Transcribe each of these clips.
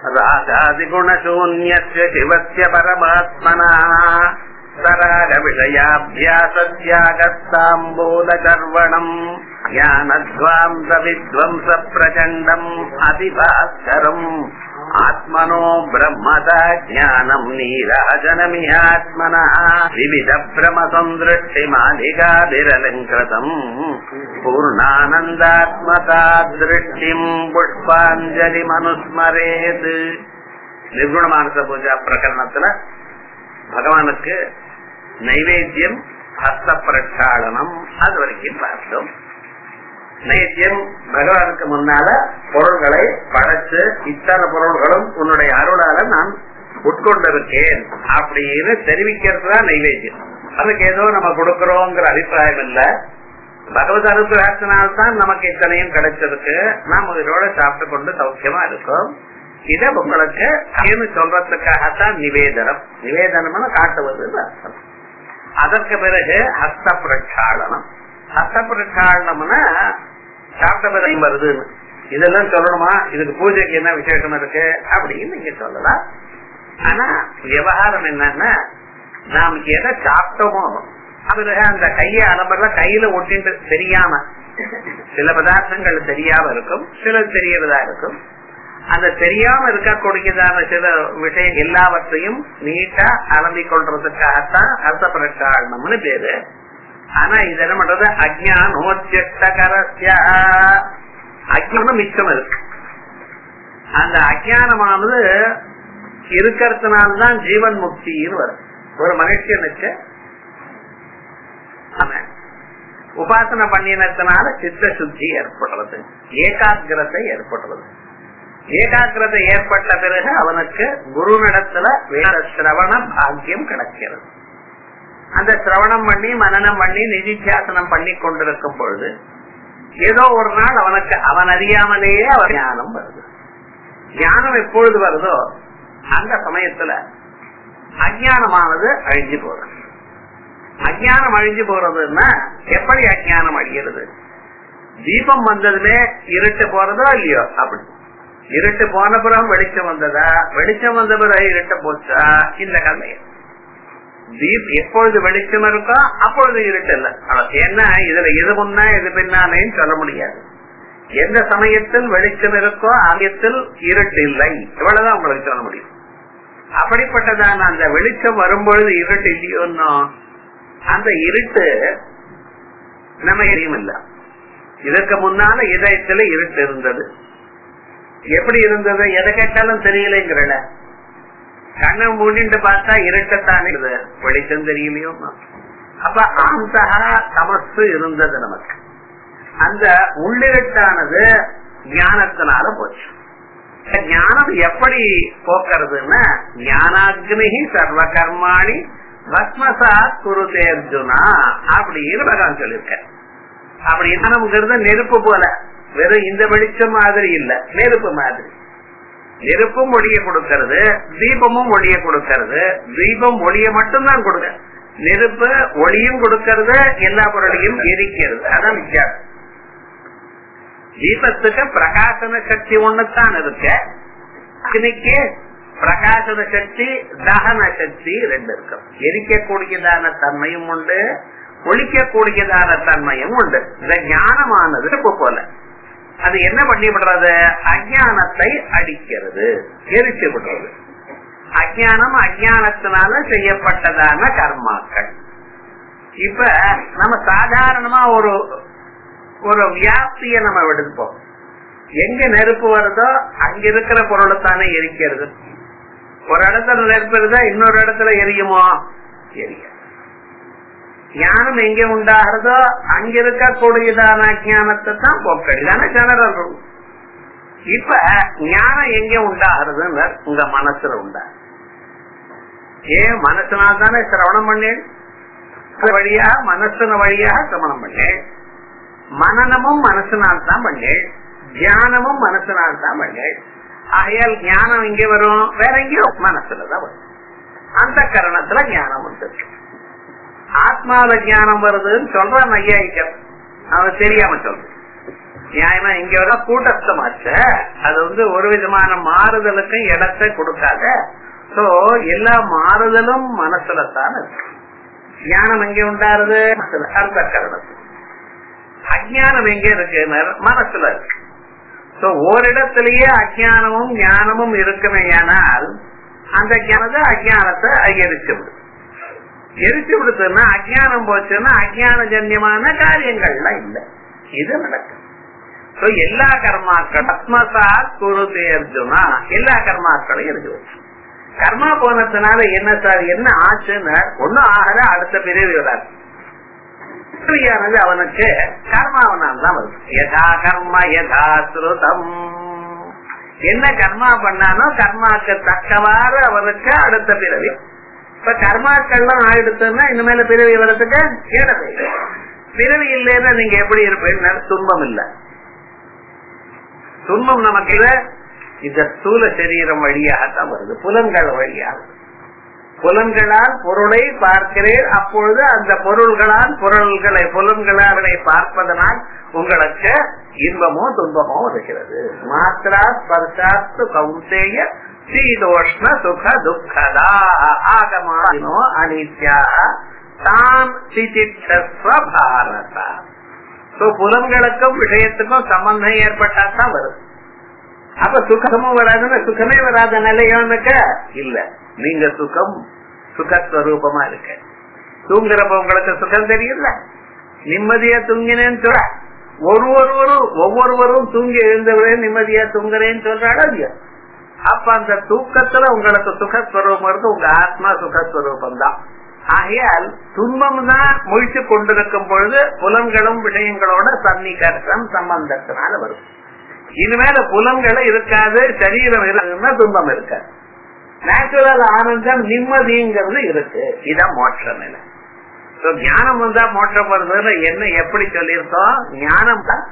राजादिगुणशून्यस्य शिवस्य परमात्मना सरागविषयाभ्यासत्यागस्ताम्बूलचर्वणम् ज्ञानध्वांसविध्वंस प्रचण्डम् अतिभास्करम् आत्मनो ब्रह्मता ज्ञानम् नीराजनमिहात्मनः विविधभ्रमसंदृष्टिमाधिकाभिरलङ्कृतम् पूर्णानन्दात्मता दृष्टिम् புஷ்பாஞ்சலிமனுஸ்மரேத் நிர்குணமானச பூஜா பிரகரணத்துல பகவானுக்கு நைவேத்தியம் ஹஸ்த பிரச்சாளனம் அது வரைக்கும் பார்த்தோம் நைவேத்தியம் பகவானுக்கு முன்னால பொருள்களை படைச்சு இத்தனை பொருள்களும் உன்னுடைய அருளால நான் உட்கொண்டிருக்கேன் அப்படின்னு தெரிவிக்கிறது தான் நைவேத்தியம் அதுக்கு ஏதோ நம்ம கொடுக்கிறோங்கிற அபிப்பிராயம் இல்ல பகவத் அனுகிரகத்தினால்தான் நமக்கு இத்தனையும் கிடைச்சிருக்கு நாம் இதோட சாப்பிட்டு கொண்டு சௌக்கியமா இருக்கோம் இத உங்களுக்கு ஏன்னு சொல்றதுக்காகத்தான் நிவேதனம் நிவேதனம்னு காட்டுவது அர்த்தம் அதற்கு பிறகு ஹஸ்த பிரச்சாளனம் ஹஸ்த பிரச்சாளனம்னா சாப்பிட்ட பிறகு வருதுன்னு இதெல்லாம் சொல்லணுமா இதுக்கு பூஜைக்கு என்ன விசேஷம் இருக்கு அப்படின்னு நீங்க சொல்லலாம் ஆனா விவகாரம் என்னன்னா நாம் எதை சாப்பிட்டோமோ அதுல அந்த கைய அலம்புற கையில ஒட்டிட்டு தெரியாம சில பதார்த்தங்கள் தெரியாம இருக்கும் சில தெரியறதா இருக்கும் அந்த தெரியாம இருக்கக்கூடியதான சில விஷயம் எல்லாவற்றையும் நீட்டா அலம்பிக் கொள்றதுக்காகத்தான் அர்த்த பிரச்சாரணம்னு பேரு ஆனா இது என்ன பண்றது அஜானோச்சரஸ்ய அஜானம் மிச்சம் இருக்கு அந்த அஜானமானது இருக்கிறதுனால்தான் ஜீவன் முக்தின்னு வரும் ஒரு மனுஷனுக்கு உபாசனை பண்ணினதுனால சித்த சுத்தி ஏற்படுறது ஏகாகிரத்தை ஏற்படுறது ஏகாகிரதை ஏற்பட்ட பிறகு அவனுக்கு குரு நடத்துல வேத சிரவண பாக்கியம் கிடைக்கிறது அந்த சிரவணம் பண்ணி மனநம் பண்ணி நிதித்தியாசனம் பண்ணி கொண்டிருக்கும் பொழுது ஏதோ ஒரு நாள் அவனுக்கு அவன் அறியாமலேயே அவன் ஞானம் வருது ஞானம் எப்பொழுது வருதோ அந்த சமயத்துல அஜானமானது அழிஞ்சு போறது அஜானம் அழிஞ்சு போறதுன்னா எப்படி அஜானம் அழிகிறது தீபம் வந்ததுமே இருட்டு போறதோ இல்லையோ அப்படி இருட்டு போன பிறகு வெளிச்சம் வந்ததா வெளிச்சம் வந்த பிறகு இருட்ட போச்சா இந்த கதையை தீப் எப்பொழுது வெளிச்சம் இருக்கோ அப்பொழுது இருட்டு இல்ல என்ன இதுல எது முன்னா எது பின்னாலேன்னு சொல்ல முடியாது எந்த சமயத்தில் வெளிச்சம் இருக்கோ சமயத்தில் இருட்டு இல்லை இவ்வளவுதான் உங்களுக்கு சொல்ல முடியும் அப்படிப்பட்டதான அந்த வெளிச்சம் வரும்பொழுது இருட்டு இல்லையோன்னோ அந்த இருட்டு நம்ம எரியும் இல்ல இதற்கு முன்னால இதயத்துல இருட்டு இருந்தது எப்படி இருந்தது எதை கேட்டாலும் தெரியலைங்கிறல கண்ணை மூடிட்டு பார்த்தா இருட்டத்தானே வெளிச்சம் தெரியலையோ அப்ப ஆந்தகா தமசு இருந்தது நமக்கு அந்த உள்ளிருட்டானது ஞானத்தினால போச்சு ஞானம் எப்படி போக்குறதுன்னா ஞானாக்னி சர்வ கர்மாணி பஸ்மசா குருதே அர்ஜுனா அப்படின்னு பகவான் சொல்லியிருக்க அப்படி ஞானம்ங்கிறது நெருப்பு போல வெறும் இந்த வெளிச்சம் மாதிரி இல்ல நெருப்பு மாதிரி நெருப்பும் ஒளிய கொடுக்கறது தீபமும் ஒளிய கொடுக்கறது தீபம் ஒளிய மட்டும்தான் கொடுக்க நெருப்பு ஒளியும் கொடுக்கறது எல்லா பொருளையும் எரிக்கிறது அதான் வித்தியாசம் தீபத்துக்கு பிரகாசன சக்தி ஒண்ணுதான் இருக்கு அக்னிக்கு பிரகாசன சக்தி தகன சக்தி ரெண்டு இருக்கும் எரிக்கக்கூடியதான தன்மையும் உண்டு ஒழிக்கக்கூடியதான தன்மையும் உண்டு இந்த ஞானமானது நெருப்பு போல அது என்ன பண்ணி விடுறது அஜானத்தை அடிக்கிறது எரிச்சு விடுறது அஜானம் அஜானத்தினால செய்யப்பட்டதான கர்மாக்கள் இப்ப நம்ம சாதாரணமா ஒரு ஒரு வியாப்திய நம்ம எடுப்போம் எங்க நெருப்பு வருதோ அங்க இருக்கிற பொருளை தானே எரிக்கிறது ஒரு இடத்துல நெருப்பு இருந்தா இன்னொரு இடத்துல எரியுமோ எரிய ஞானம் எங்க உண்டாகிறதோ அங்க இருக்கக்கூடியதான அஜானத்தை தான் போக்கடி தானே ஜெனரல் ரூல் இப்ப ஞானம் எங்க உண்டாகிறதுன்னு உங்க மனசுல உண்டா ஏன் மனசுனால் தானே சிரவணம் பண்ணேன் வழியாக மனசுன வழியாக சிரவணம் பண்ணேன் மனநமும் மனசுனால் தான் பண்ணேன் தியானமும் மனசுனால் தான் பண்ணேன் ஆகையால் ஞானம் இங்க வரும் வேற எங்கேயோ மனசுலதான் வரும் அந்த கரணத்துல ஞானம் வந்துருக்கு ஆத்மாவில ஞானம் வருதுன்னு சொல்றான் ஐயாயிக்கம் அவன் தெரியாம சொல்றான் நியாயமா இங்க வர கூட்டஸ்தமாச்ச அது வந்து ஒரு விதமான மாறுதலுக்கும் இடத்தை கொடுக்காத சோ எல்லா மாறுதலும் மனசுல தான் இருக்கு ஞானம் எங்க உண்டாருது அந்த கரணத்துல அஜானம் எங்க இருக்கு மனசுல இருக்கு சோ ஓரிடத்திலேயே அஜானமும் ஞானமும் இருக்குமே ஆனால் அந்த ஞானத்தை அஜானத்தை எரிச்சு விடும் எரிச்சு விடுத்துன்னா அஜானம் போச்சுன்னா அஜான ஜன்யமான காரியங்கள்லாம் இல்லை இது நடக்கும் எல்லா கர்மாக்கள் அத்மசாத் குருதே அர்ஜுனா எல்லா கர்மாக்களையும் இருக்கு வச்சு கர்மா போனதுனால என்ன சார் என்ன ஆச்சுன்னு ஒன்னும் ஆகல அடுத்த பிறவி வராது பிரியானது அவனுக்கு கர்மாவனால் தான் வருது யதா கர்ம யதா ஸ்ருதம் என்ன கர்மா பண்ணானோ கர்மாக்கு தக்கவாறு அவனுக்கு அடுத்த பிறவி இப்ப கர்மாக்கள்லாம் ஆயிடுத்துன்னா இனிமேல பிறவி வர்றதுக்கு இடமே பிறவி இல்லைன்னா நீங்க எப்படி இருப்பீங்க துன்பம் இல்ல துன்பம் நமக்கு இந்த ஸ்தூல சரீரம் வழியாகத்தான் வருது புலன்கள் வழியாக புலன்களால் பொருளை பார்க்கிறேன் அப்பொழுது அந்த பொருள்களால் பொருள்களை புலன்களை பார்ப்பதனால் உங்களுக்கு இன்பமோ துன்பமோ இருக்கிறது மாத்திரா ஸ்பர்சாத்து கௌந்தேய சீதோஷ்ண சுக துக்கதா ஆகமானோ அனித்யா தான் சிதிட்சஸ்வ பாரதா புலன்களுக்கும் விஷயத்துக்கும் சம்பந்தம் ஏற்பட்டா தான் வரும் அப்ப சுகமும் வராதுன்னா சுகமே வராத நிலையோனுக்க இல்ல நீங்க சுகம் சுகஸ்வரூபமா இருக்க தூங்குறப்ப உங்களுக்கு சுகம் தெரியல நிம்மதியா தூங்கினேன்னு சொல்ற ஒரு ஒருவரும் ஒவ்வொருவரும் தூங்கி எழுந்தவரே நிம்மதியா தூங்குறேன்னு சொல்றாடா இல்லையா அப்ப அந்த தூக்கத்துல உங்களுக்கு சுகஸ்வரூபம் இருக்கு உங்க ஆத்மா சுகஸ்வரூபம் தான் ஆகையால் துன்பம் தான் முழிச்சு கொண்டிருக்கும் பொழுது புலன்களும் விஷயங்களோட சன்னிகர்ஷம் சம்பந்தத்தினால வரும் இனிமேல புலன்களை இருக்காது சரீரம் இருக்குன்னா துன்பம் இருக்காது நேச்சுரல் ஆனந்தம் நிம்மதிங்கிறது இருக்கு இதான் மோட்ச நிலை ஞானம் வந்தா மோட்சம் வருதுன்னு என்ன எப்படி சொல்லியிருக்கோம் ஞானம் தான்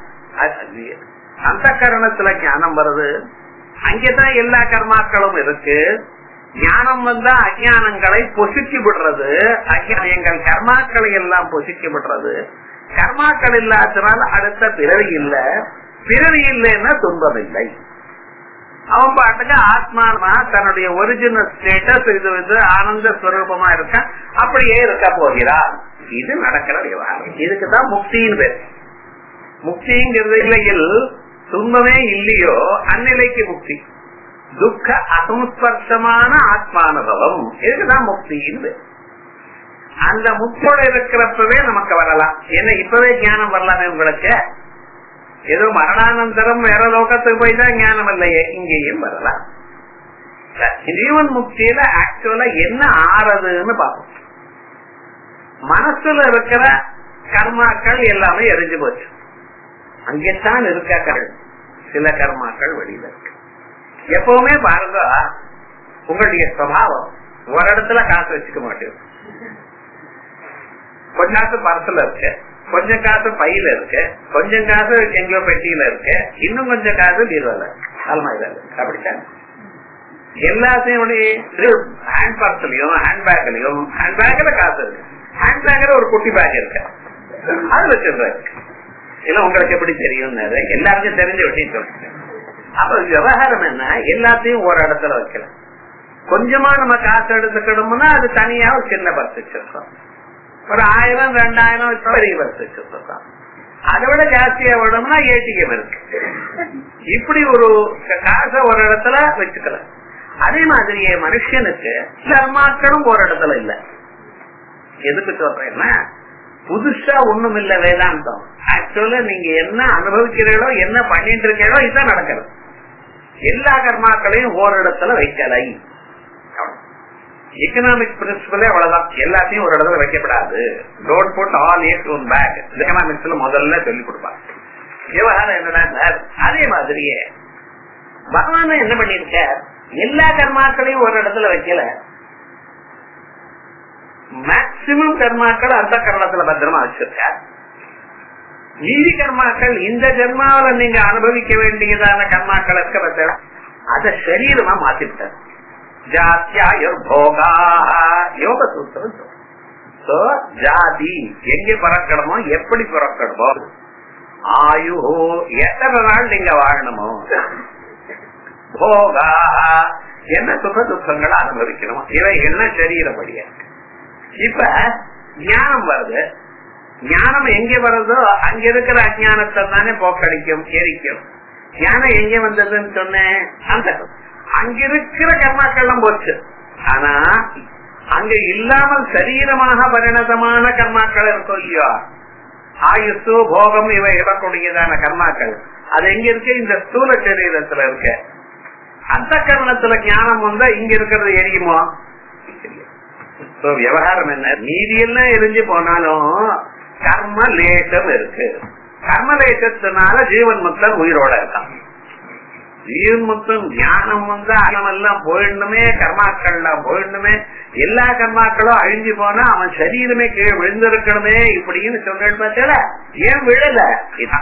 அந்த கரணத்துல ஞானம் வருது அங்கேதான் எல்லா கர்மாக்களும் இருக்கு ஞானம் வந்தா அஜானங்களை பொசுக்கி விடுறது எங்கள் கர்மாக்களை எல்லாம் பொசுக்கி விடுறது கர்மாக்கள் இல்லாதனால அடுத்த பிறவி இல்ல பிறவி இல்லைன்னா துன்பம் இல்லை அவன் பாட்டுக்கு ஆத்மானா தன்னுடைய ஒரிஜினல் ஸ்டேட்டஸ் இது இது ஆனந்த ஸ்வரூபமா இருக்க அப்படியே இருக்க போகிறான் இது நடக்கிற விவகாரம் இதுக்குதான் முக்தின்னு பேர் முக்திங்கிறது இல்லையில் துன்பமே இல்லையோ அந்நிலைக்கு முக்தி துக்க அசம்ஸ்பர்சமான ஆத்மானுபவம் இதுக்குதான் முக்தின்னு பேர் அந்த முக்தியோட இருக்கிறப்பவே நமக்கு வரலாம் ஏன்னா இப்பவே ஞானம் வரலாமே உங்களுக்கு ஏதோ மரணானந்தரம் வேற லோகத்துக்கு போய் தான் ஞானம் இல்லையே இங்கேயும் வரலாம் ஜீவன் முக்தியில ஆக்சுவலா என்ன ஆறதுன்னு பார்ப்போம் மனசுல இருக்கிற கர்மாக்கள் எல்லாமே எரிஞ்சு போச்சு அங்கேத்தான் இருக்காக்கள் சில கர்மாக்கள் வெளியில இருக்கு எப்பவுமே பாருங்க உங்களுடைய சுவாவம் ஒரு இடத்துல காசு வச்சுக்க மாட்டேன் கொஞ்ச காசு பரத்துல இருக்கு கொஞ்சம் காசு பையில இருக்கு கொஞ்சம் காசு எங்கேயோ பெட்டியில இருக்கு இன்னும் கொஞ்சம் காசு பீரோல அல்மாயில இருக்கு அப்படித்தான் எல்லாத்தையும் ஹேண்ட் பர்ஸ்லயும் ஹேண்ட் பேக்லயும் ஹேண்ட் பேக்ல காசு இருக்கு ஹேண்ட் பேக்ல ஒரு குட்டி பேக் இருக்கு அது வச்சிருக்காரு இல்ல உங்களுக்கு எப்படி தெரியும் எல்லாருக்கும் தெரிஞ்ச விஷயம் சொல்லுங்க அப்ப விவகாரம் என்ன எல்லாத்தையும் ஒரு இடத்துல வைக்கல கொஞ்சமா நம்ம காசு எடுத்துக்கணும்னா அது தனியா ஒரு சின்ன பர்ஸ் வச்சிருக்கோம் ஒரு ஆயிரம் ரெண்டாயிரம் பெரிய பர்ஸ் வச்சிருக்கோம் அதை விட ஜாஸ்தியா விடணும்னா ஏடிஎம் இருக்கு இப்படி ஒரு காசை ஒரு இடத்துல வச்சுக்கலாம் அதே மாதிரியே மனுஷனுக்கு கர்மாக்களும் ஒரு இடத்துல இல்ல எதுக்கு சொல்றேன்னா புதுசா ஒண்ணும் இல்ல வேதாந்தம் ஆக்சுவலா நீங்க என்ன அனுபவிக்கிறீங்களோ என்ன பண்ணிட்டு இருக்கீங்களோ இதுதான் நடக்கிறது எல்லா கர்மாக்களையும் ஓரிடத்துல வைக்கலை எக்கனாமிக் பிரின்சிபலே அவ்வளவுதான் எல்லாத்தையும் ஒரு இடத்துல வைக்கப்படாது don't put all at one bag எக்கனாமிக்ஸ்ல முதல்ல சொல்லி கொடுப்பாங்க விவகாரம் என்னன்னா அதே மாதிரியே பகவான் என்ன பண்ணிருக்க எல்லா கர்மாக்களையும் ஒரு இடத்துல வைக்கல மேக்சிமம் கர்மாக்கள் அந்த கர்மத்துல பத்திரமா வச்சிருக்க மீதி கர்மாக்கள் இந்த ஜென்மாவில நீங்க அனுபவிக்க வேண்டியதான கர்மாக்கள் இருக்க பத்திர அத சரீரமா மாத்திவிட்டார் ஜாத்தியாயுர்போகா யோக சூத்திரம் ஜாதி எங்க பிறக்கணுமோ எப்படி பிறக்கணுமோ ஆயு எத்தனை நாள் நீங்க வாழணுமோ போகா என்ன சுக துக்கங்களை அனுபவிக்கணுமோ இவை என்ன சரீரப்படிய இப்ப ஞானம் வருது ஞானம் எங்க வருதோ அங்க இருக்கிற அஜானத்தை தானே போக்கடிக்கும் எரிக்கும் ஞானம் எங்க வந்ததுன்னு சொன்னேன் அந்த அங்க இருக்கிற கர்மாக்கள்லாம் போச்சு ஆனா அங்க இல்லாமல் சரீரமாக பரிணதமான கர்மாக்கள் இருக்கும் இல்லையோ ஆயுசு போகம் இவை இடக்கூடியதான கர்மாக்கள் அது எங்க இருக்கு இந்த ஸ்தூல சரீரத்துல இருக்கு அந்த கரணத்துல ஞானம் வந்தா இங்க இருக்கிறது எரியுமோ விவகாரம் என்ன மீதி எல்லாம் எரிஞ்சு போனாலும் கர்ம லேசம் இருக்கு கர்ம லேசத்தினால ஜீவன் முக்தன் உயிரோட இருக்கான் ஜீவன் முக்தன் ஞானம் வந்து எல்லாம் போயிடணுமே கர்மாக்கள்லாம் போயிடணுமே எல்லா கர்மாக்களும் அழிஞ்சு போனா அவன் சரீரமே கீழே விழுந்திருக்கணுமே இப்படின்னு சொல்றேன் பார்த்தல ஏன் விழல இதான்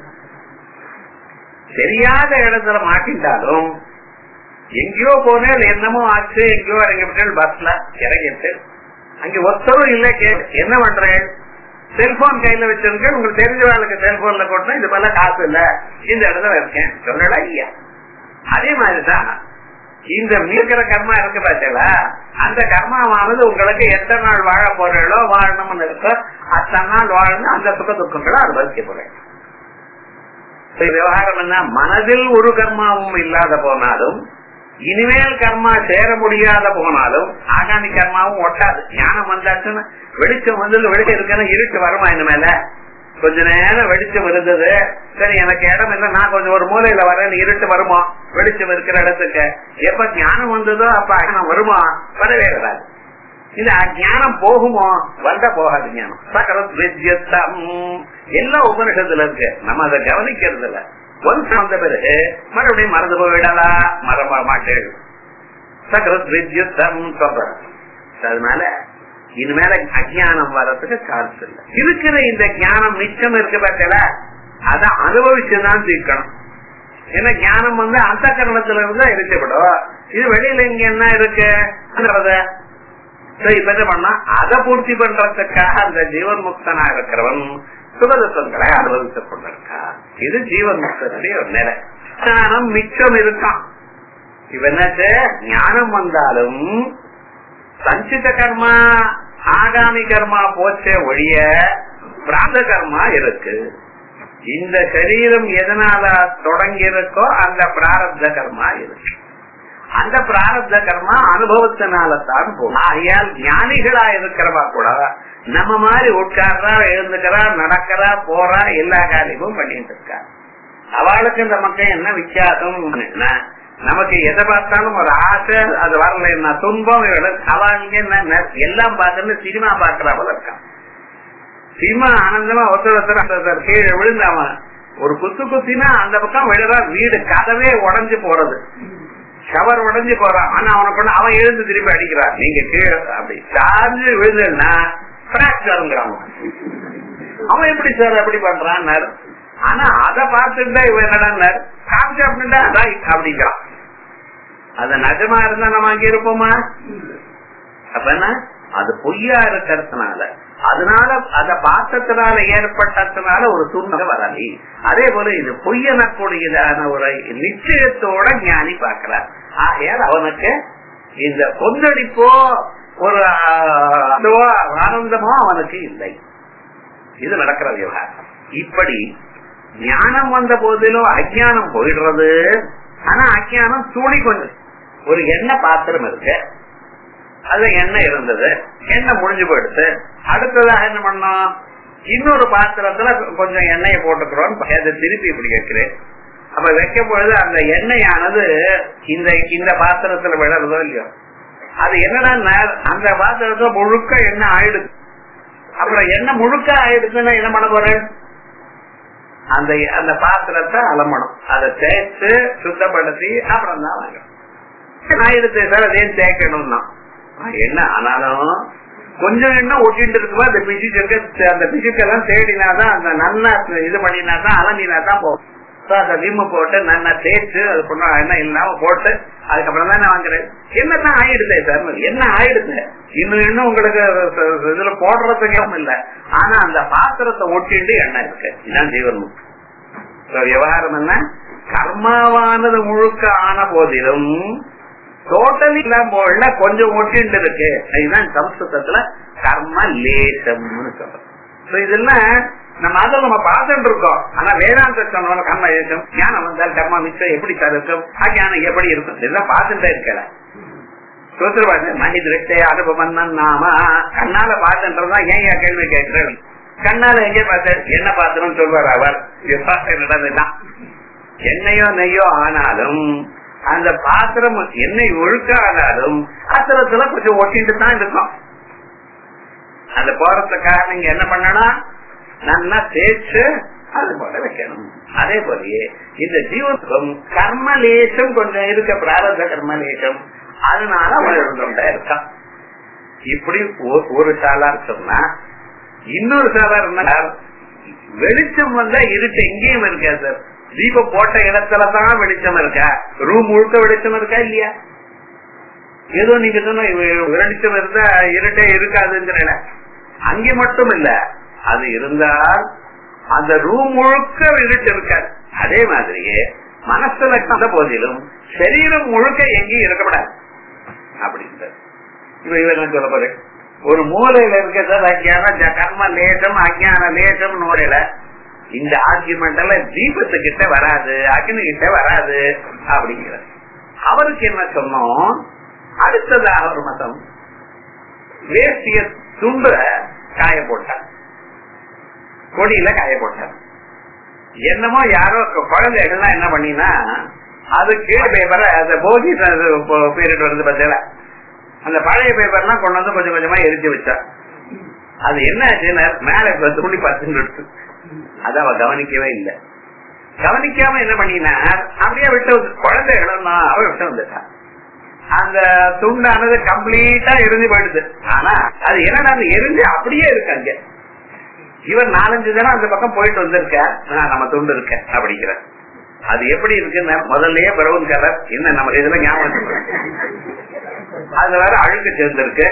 தெரியாத இடத்துல மாட்டிட்டாலும் எங்கேயோ போனேன் என்னமோ ஆச்சு எங்கேயோ இறங்கிவிட்டேன் பஸ்ல இறங்கிட்டு அங்க ஒருத்தரும் இல்ல என்ன பண்றேன் செல்போன் கையில வச்சிருக்கேன் உங்களுக்கு தெரிஞ்சவர்களுக்கு செல்போன்ல போட்டா இது போல காசு இல்ல இந்த இடத்துல இருக்கேன் சொல்லல ஐயா அதே மாதிரிதான் இந்த மீட்கிற கர்மா இருக்கு பார்த்தீங்களா அந்த கர்மாவானது உங்களுக்கு எத்தனை நாள் வாழ போறீங்களோ வாழணும்னு இருக்கோ அத்தனை நாள் வாழணும் அந்த சுக துக்கங்களை அனுபவிக்க போறேன் விவகாரம் என்ன மனதில் ஒரு கர்மாவும் இல்லாத போனாலும் இனிமேல் கர்மா சேர முடியாத போனாலும் ஆகாமி கர்மாவும் ஒட்டாது ஞானம் வந்தாச்சுன்னா வெளிச்சம் வந்து வெளிச்சம் இருக்குன்னு இருட்டு வருமா இனிமேல கொஞ்ச நேரம் வெளிச்சம் இருந்தது சரி எனக்கு இடம் இல்ல நான் கொஞ்சம் ஒரு மூலையில வரேன் இருட்டு வருமா வெளிச்சம் இருக்கிற இடத்துக்கு எப்ப ஞானம் வந்ததோ அப்ப அஜானம் வருமா வரவே வராது இந்த அஜானம் போகுமோ வந்த போகாது ஞானம் சகரத் வித்யத்தம் எல்லாம் உபனிஷத்துல இருக்கு நம்ம அதை கவனிக்கிறது இல்ல ஒன்ஸ் வந்த பிறகு மறுபடியும் மறந்து போய்விடலாம் மறம்ப மாட்டேன் சகரத் வித்யுத்தம் சொல்ற அதனால இனிமேல அஜானம் வர்றதுக்கு சான்ஸ் இல்ல இருக்கிற இந்த ஞானம் மிச்சம் இருக்கு பார்த்தல அதை அனுபவிச்சுதான் தீர்க்கணும் ஏன்னா ஞானம் வந்து அந்த கரணத்துல இருந்தா இருக்கப்படும் இது வெளியில இங்க என்ன இருக்கு இப்ப என்ன பண்ணா அதை பூர்த்தி பண்றதுக்காக அந்த ஜீவன் முக்தனா இருக்கிறவன் சுகதுக்கங்களை அனுபவித்துக் கொண்டிருக்கா இது ஜீவன் முக்தனுடைய ஒரு நிலை ஞானம் மிச்சம் இருக்கான் இப்ப என்னச்சு ஞானம் வந்தாலும் சஞ்சித கர்மா ஆகாமி கர்மா போச்சே ஒழிய பிராந்த கர்மா இருக்கு இந்த சரீரம் எதனால தொடங்கி இருக்கோ அந்த பிராரப்த கர்மா இருக்கு அந்த பிராரப்த கர்மா அனுபவத்தினாலதான் போகும் ஆகையால் ஞானிகளா இருக்கிறவா கூட நம்ம மாதிரி உட்கார்றா எழுந்துக்கிறா நடக்கிறா போறா எல்லா காரியமும் பண்ணிட்டு இருக்கா அவளுக்கு இந்த மக்கள் என்ன வித்தியாசம் நமக்கு எதை பார்த்தாலும் ஒரு ஆசை அது வரல துன்பம் அவங்க என்ன எல்லாம் பார்த்துன்னு சினிமா பாக்குறா போல இருக்கான் சினிமா ஆனந்தமா ஒருத்தர் ஒருத்தர் கீழே விழுந்தாம ஒரு குத்து குத்தினா அந்த பக்கம் விழுறா வீடு கதவே உடஞ்சு போறது ஷவர் உடஞ்சு போறான் ஆனா அவனை அவன் எழுந்து திருப்பி அடிக்கிறான் நீங்க கீழே அப்படி சார்ஜ் விழுதுன்னா பிராக்சருங்கிறான் அவன் எப்படி சார் அப்படி பண்றான் ஆனா அத பார்த்துட்டா இவன் என்னடா காமிச்சு அப்படின்னா அப்படிங்கிறான் அது நஜமா இருந்தா நம்ம அங்க இருப்போமா அப்ப என்ன அது பொய்யா இருக்கிறதுனால அதனால அத பார்த்ததுனால ஏற்பட்டதுனால ஒரு சூழ்நிலை வரலை அதே போல இது பொய்யனக்கூடியதான ஒரு நிச்சயத்தோட ஞானி பார்க்கிறார் ஆகையால் அவனுக்கு இந்த கொந்தளிப்போ ஒரு ஆனந்தமோ அவனுக்கு இல்லை இது நடக்கிற விவகாரம் இப்படி ஞானம் வந்த போதிலும் அஜானம் போயிடுறது ஆனா அஜானம் தூணி கொண்டு ஒரு எண்ணெய் பாத்திரம் இருக்கு அது எண்ணெய் இருந்தது எண்ணெய் முடிஞ்சு போயிடுது அடுத்ததாக என்ன பண்ணோம் இன்னொரு பாத்திரத்துல கொஞ்சம் எண்ணெயை போட்டுக்கிறோம் அதை திருப்பி இப்படி வைக்கிறேன் அப்ப வைக்கும் பொழுது அந்த எண்ணெயானது இந்த இந்த பாத்திரத்துல விழறதோ இல்லையோ அது என்னன்னா அந்த பாத்திரத்துல முழுக்க எண்ணெய் ஆயிடுது அப்புறம் எண்ணெய் முழுக்க ஆயிடுச்சுன்னா என்ன பண்ண போறேன் அந்த அந்த பாத்திரத்தை அலம்பணும் அதை தேய்த்து சுத்தப்படுத்தி அப்புறம் தான் வாங்கணும் நான் எடுத்தேன் சார் அதே தேய்க்கணும்னா என்ன ஆனாலும் கொஞ்சம் எண்ணெய் ஒட்டிட்டு இருக்குமா அந்த பிசுக்கு அந்த பிசுக்கெல்லாம் தேடினாதான் அந்த நல்லா இது பண்ணினாதான் அலம்பினா தான் போகும் அந்த விம்மு போட்டு நல்லா தேய்ச்சு அது பண்ண எண்ணெய் இல்லாம போட்டு அதுக்கப்புறம் தான் நான் வாங்குறேன் என்னதான் ஆயிடுதே சார் என்ன ஆயிடுது இன்னும் இன்னும் உங்களுக்கு இதுல போடுறதுக்கு இல்ல ஆனா அந்த பாத்திரத்தை ஒட்டிட்டு எண்ணெய் இருக்கு இதுதான் ஜீவன் முக்தி So, விவகாரம் என்ன கர்மாவானது முழுக்க ஆன போதிலும் டோட்டலி இல்லாம கொஞ்சம் ஒட்டிட்டு இருக்கு இதுதான் சம்ஸ்கிருதத்துல கர்ம லேசம்னு சொல்றோம் So, இதெல்லாம் நம்ம அதை நம்ம பார்த்துட்டு இருக்கோம் ஆனா வேதாந்த சொன்ன கர்ம லேசம் ஞானம் வந்தால் கர்மா மிச்சம் எப்படி சார் இருக்கும் அஜானம் எப்படி இருக்கும் இதெல்லாம் பார்த்துட்டே இருக்கல சோத்திரவாது மனிதத்தை அனுபவம் நாம கண்ணால பார்த்துன்றதா ஏன் ஏன் கேள்வி கேட்கிறேன் கண்ணால எங்கே பார்த்த என்ன பாத்திரம் சொல்வார் அவர் விவசாயம் நடந்துதான் எண்ணெயோ நெய்யோ ஆனாலும் அந்த பாத்திரம் எண்ணெய் ஒழுக்க ஆனாலும் பாத்திரத்துல கொஞ்சம் ஒட்டிட்டு தான் இருக்கும் அந்த போறதுக்காக நீங்க என்ன பண்ணணும் நல்லா தேய்ச்சு அது போல வைக்கணும் அதே போலயே இந்த ஜீவத்துக்கும் கர்மலேசம் கொஞ்சம் இருக்க பிராரத கர்மலேசம் அதனால அவன் இருந்துட்டா இருக்கான் இப்படி ஒ- ஒரு சாலார் சொன்னா இன்னொரு சாலார் என்ன வெளிச்சம் வந்தா இருட்டு எங்கேயும் இருக்கா சார் தீபம் போட்ட இடத்துலதான் வெளிச்சம் இருக்கா ரூம் முழுக்க வெளிச்சம் இருக்கா இல்லையா ஏதோ நீங்க சொன்ன இவ- வெளிச்சம் இருந்தா இருட்டே இருக்காதுங்கிற அங்கே மட்டும் இல்ல அது இருந்தால் அந்த ரூம் முழுக்க இருட்டு இருக்காது அதே மாதிரியே மனசுல கந்த போதிலும் சரீரம் முழுக்க எங்கேயும் இருக்கப்படாது அப்படின்றது இப்ப இவர் என்ன சொல்ல போறேன் ஒரு மூலையில இருக்கிறது அஜ்ஞானம் ஜ- கர்ம லேசம் அஜ்ஞான லேசம் மூலையில இந்த ஆர்குமெண்ட் எல்லாம் தீபத்து கிட்ட வராது அக்னி கிட்ட வராது அப்படிங்கிற அவருக்கு என்ன சொன்னோம் அடுத்ததாக ஒரு மதம் வேஷ்டிய துண்ட காய போட்டார் கொடியில காய போட்டார் என்னமோ யாரோ குழந்தைகள்லாம் என்ன பண்ணினா அது கீழே பேப்பரை அந்த போகி பீரியட் வருது பார்த்தீங்களா அந்த பழைய பேப்பர்லாம் கொண்டு வந்து கொஞ்சம் கொஞ்சமா எரிச்சு வச்சா அது என்ன ஆச்சுன்னா மேல இப்ப துணி பத்துன்னு இருக்கு. அத அவ கவனிக்கவே இல்லை கவனிக்காம என்ன பண்ணினா அப்படியே விட்டு வந்து- குழந்தைகளும் நான் அவ விட்டு வந்துட்டா அந்த துண்டானது கம்ப்ளீட்டா எரிஞ்சு போயிடுது ஆனா அது என்னடா அந்த எரிஞ்சு அப்படியே இருக்கு அங்க இவர் நாலஞ்சு தினம் அந்த பக்கம் போயிட்டு வந்திருக்க ஆ, நம்ம துண்டு இருக்க அப்படிங்கிற அது எப்படி இருக்குன்னு முதல்லயே பிரவுன் கலர் என்ன நம்ம இதுல ஞாபகம் இருக்கு. அது வேற அழுக்கு சேர்ந்திருக்கு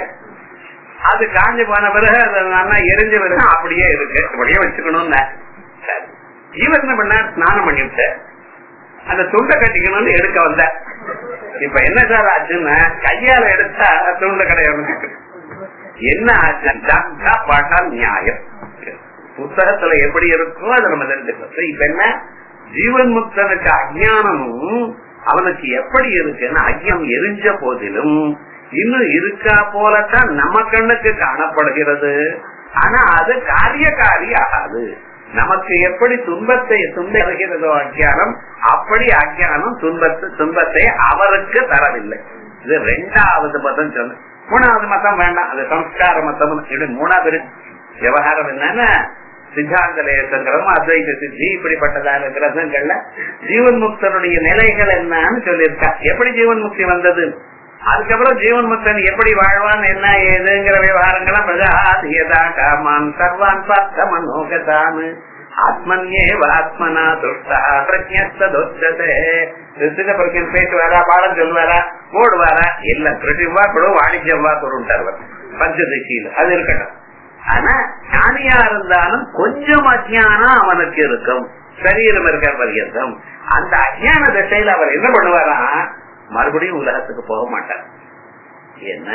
அது காஞ்சு போன பிறகு அது நல்லா எரிஞ்ச பிறகு அப்படியே இருக்கு அப்படியே வச்சுக்கணும்னு சரி. இவர் என்ன பண்ண ஸ்நானம் பண்ணி விட்ட அந்த துண்டை கட்டிக்கணும்னு எடுக்க வந்த இப்ப என்ன சார் ஆச்சுன்னா கையால எடுத்தா துண்டை கிடையாது என்ன ஆச்சு தக்கா பாட்டா நியாயம் புத்தகத்துல எப்படி இருக்கோ அதை நம்ம தெரிஞ்சுக்கணும் இப்ப என்ன ஜீவன் முக்தனுக்கு அஜானமும் அவனுக்கு எப்படி இருக்குன்னா அஜ்ஞம் எரிஞ்ச போதிலும் இன்னும் இருக்கா போலத்தான் நம்ம கண்ணுக்கு காணப்படுகிறது ஆனா அது காரியகாரி ஆகாது நமக்கு எப்படி துன்பத்தை துன்பகிறதோ அஜ்ஞானம் அப்படி அஜ்ஞானம் துன்பத்தை துன்பத்தை அவருக்கு தரவில்லை இது ரெண்டாவது மதம் சொன்ன மூணாவது மதம் வேண்டாம் அது சம்ஸ்கார மதம் இப்படி மூணாவது இருக்கு. விவகாரம் என்னன்னா சித்தாந்த லேசங்கிறதும் அத்வைத சித்தி இப்படிப்பட்டதான கிரகங்கள்ல ஜீவன் முக்தனுடைய நிலைகள் என்னன்னு சொல்லியிருக்கா எப்படி ஜீவன் முக்தி வந்தது அதுக்கப்புறம் ஜீவன் முக்தன் எப்படி வாழ்வான் என்ன ஏதுங்கிற விவகாரங்கள்லாம் பிரஜாதியதா காமான் சர்வான் பார்த்த மனோகதான்னு ஆத்மன்யேவ ஆத்மனா துஷ்டா பிரஜத்தே பிரஜன் பேசுவாரா பாடம் சொல்லுவாரா ஓடுவாரா இல்ல கிருட்டிவா கூட வாணிஜ்யம் வா பொருட்டார் பஞ்சதிசியில் அது இருக்கட்டும் ஆனா ஞானியா இருந்தாலும் கொஞ்சம் அஜ்ஞானம் அவனுக்கு இருக்கும் சரீரம் இருக்க பரியந்தம் அந்த அஜ்ஞான திசையில அவர் என்ன பண்ணுவாரா மறுபடியும் உலகத்துக்கு போக மாட்டார் என்ன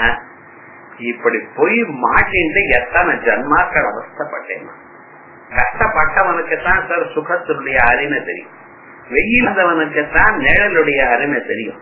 இப்படி போய் மாட்டிட்டு எத்தனை ஜன்மாக்கள் அவஸ்தப்பட்டேன் கஷ்டப்பட்டவனுக்கு தான் சார் சுகத்தினுடைய அருமை தெரியும் வெயிலவனுக்கு தான் நிழலுடைய அருமை தெரியும்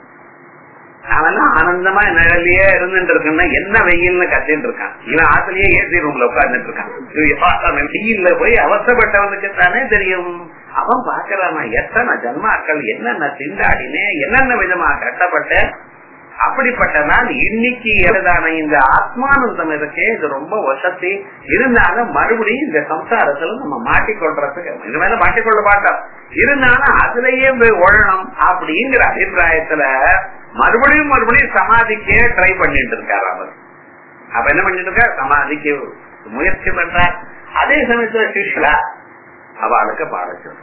அவன் ஆனந்தமா நிழலையே இருந்துட்டு இருக்கான்னா என்ன வெயில்னு கத்திட்டு இருக்கான் இவன் ஆத்திலேயே ஏசி ரூம்ல உட்கார்ந்துட்டு இருக்கான் வெயில்ல போய் அவசரப்பட்டவனுக்கு தானே தெரியும் அவன் பாக்குறான் எத்தனை ஜன்மாக்கள் என்னென்ன திண்டாடினேன் என்னென்ன விதமா கட்டப்பட்டேன் அப்படிப்பட்ட நாள் இன்னைக்கு எழுதான இந்த ஆத்மானந்தம் இருக்கே இது ரொம்ப வசதி இருந்தாலும் மறுபடியும் இந்த சம்சாரத்துல நம்ம மாட்டிக்கொள்றதுக்கு இது மேல மாட்டிக்கொள்ள மாட்டோம் இருந்தாலும் அதுலயே போய் ஒழணும் அப்படிங்கிற அபிப்பிராயத்துல மறுபடியும் மறுபடியும் சமாதிக்கே ட்ரை பண்ணிட்டு இருக்காரு அவர் அப்ப என்ன பண்ணிட்டு இருக்கார் சமாதிக்கு முயற்சி பண்றார் அதே சமயத்துல சிஷ்லா அவளுக்கு பாடம் சொல்ற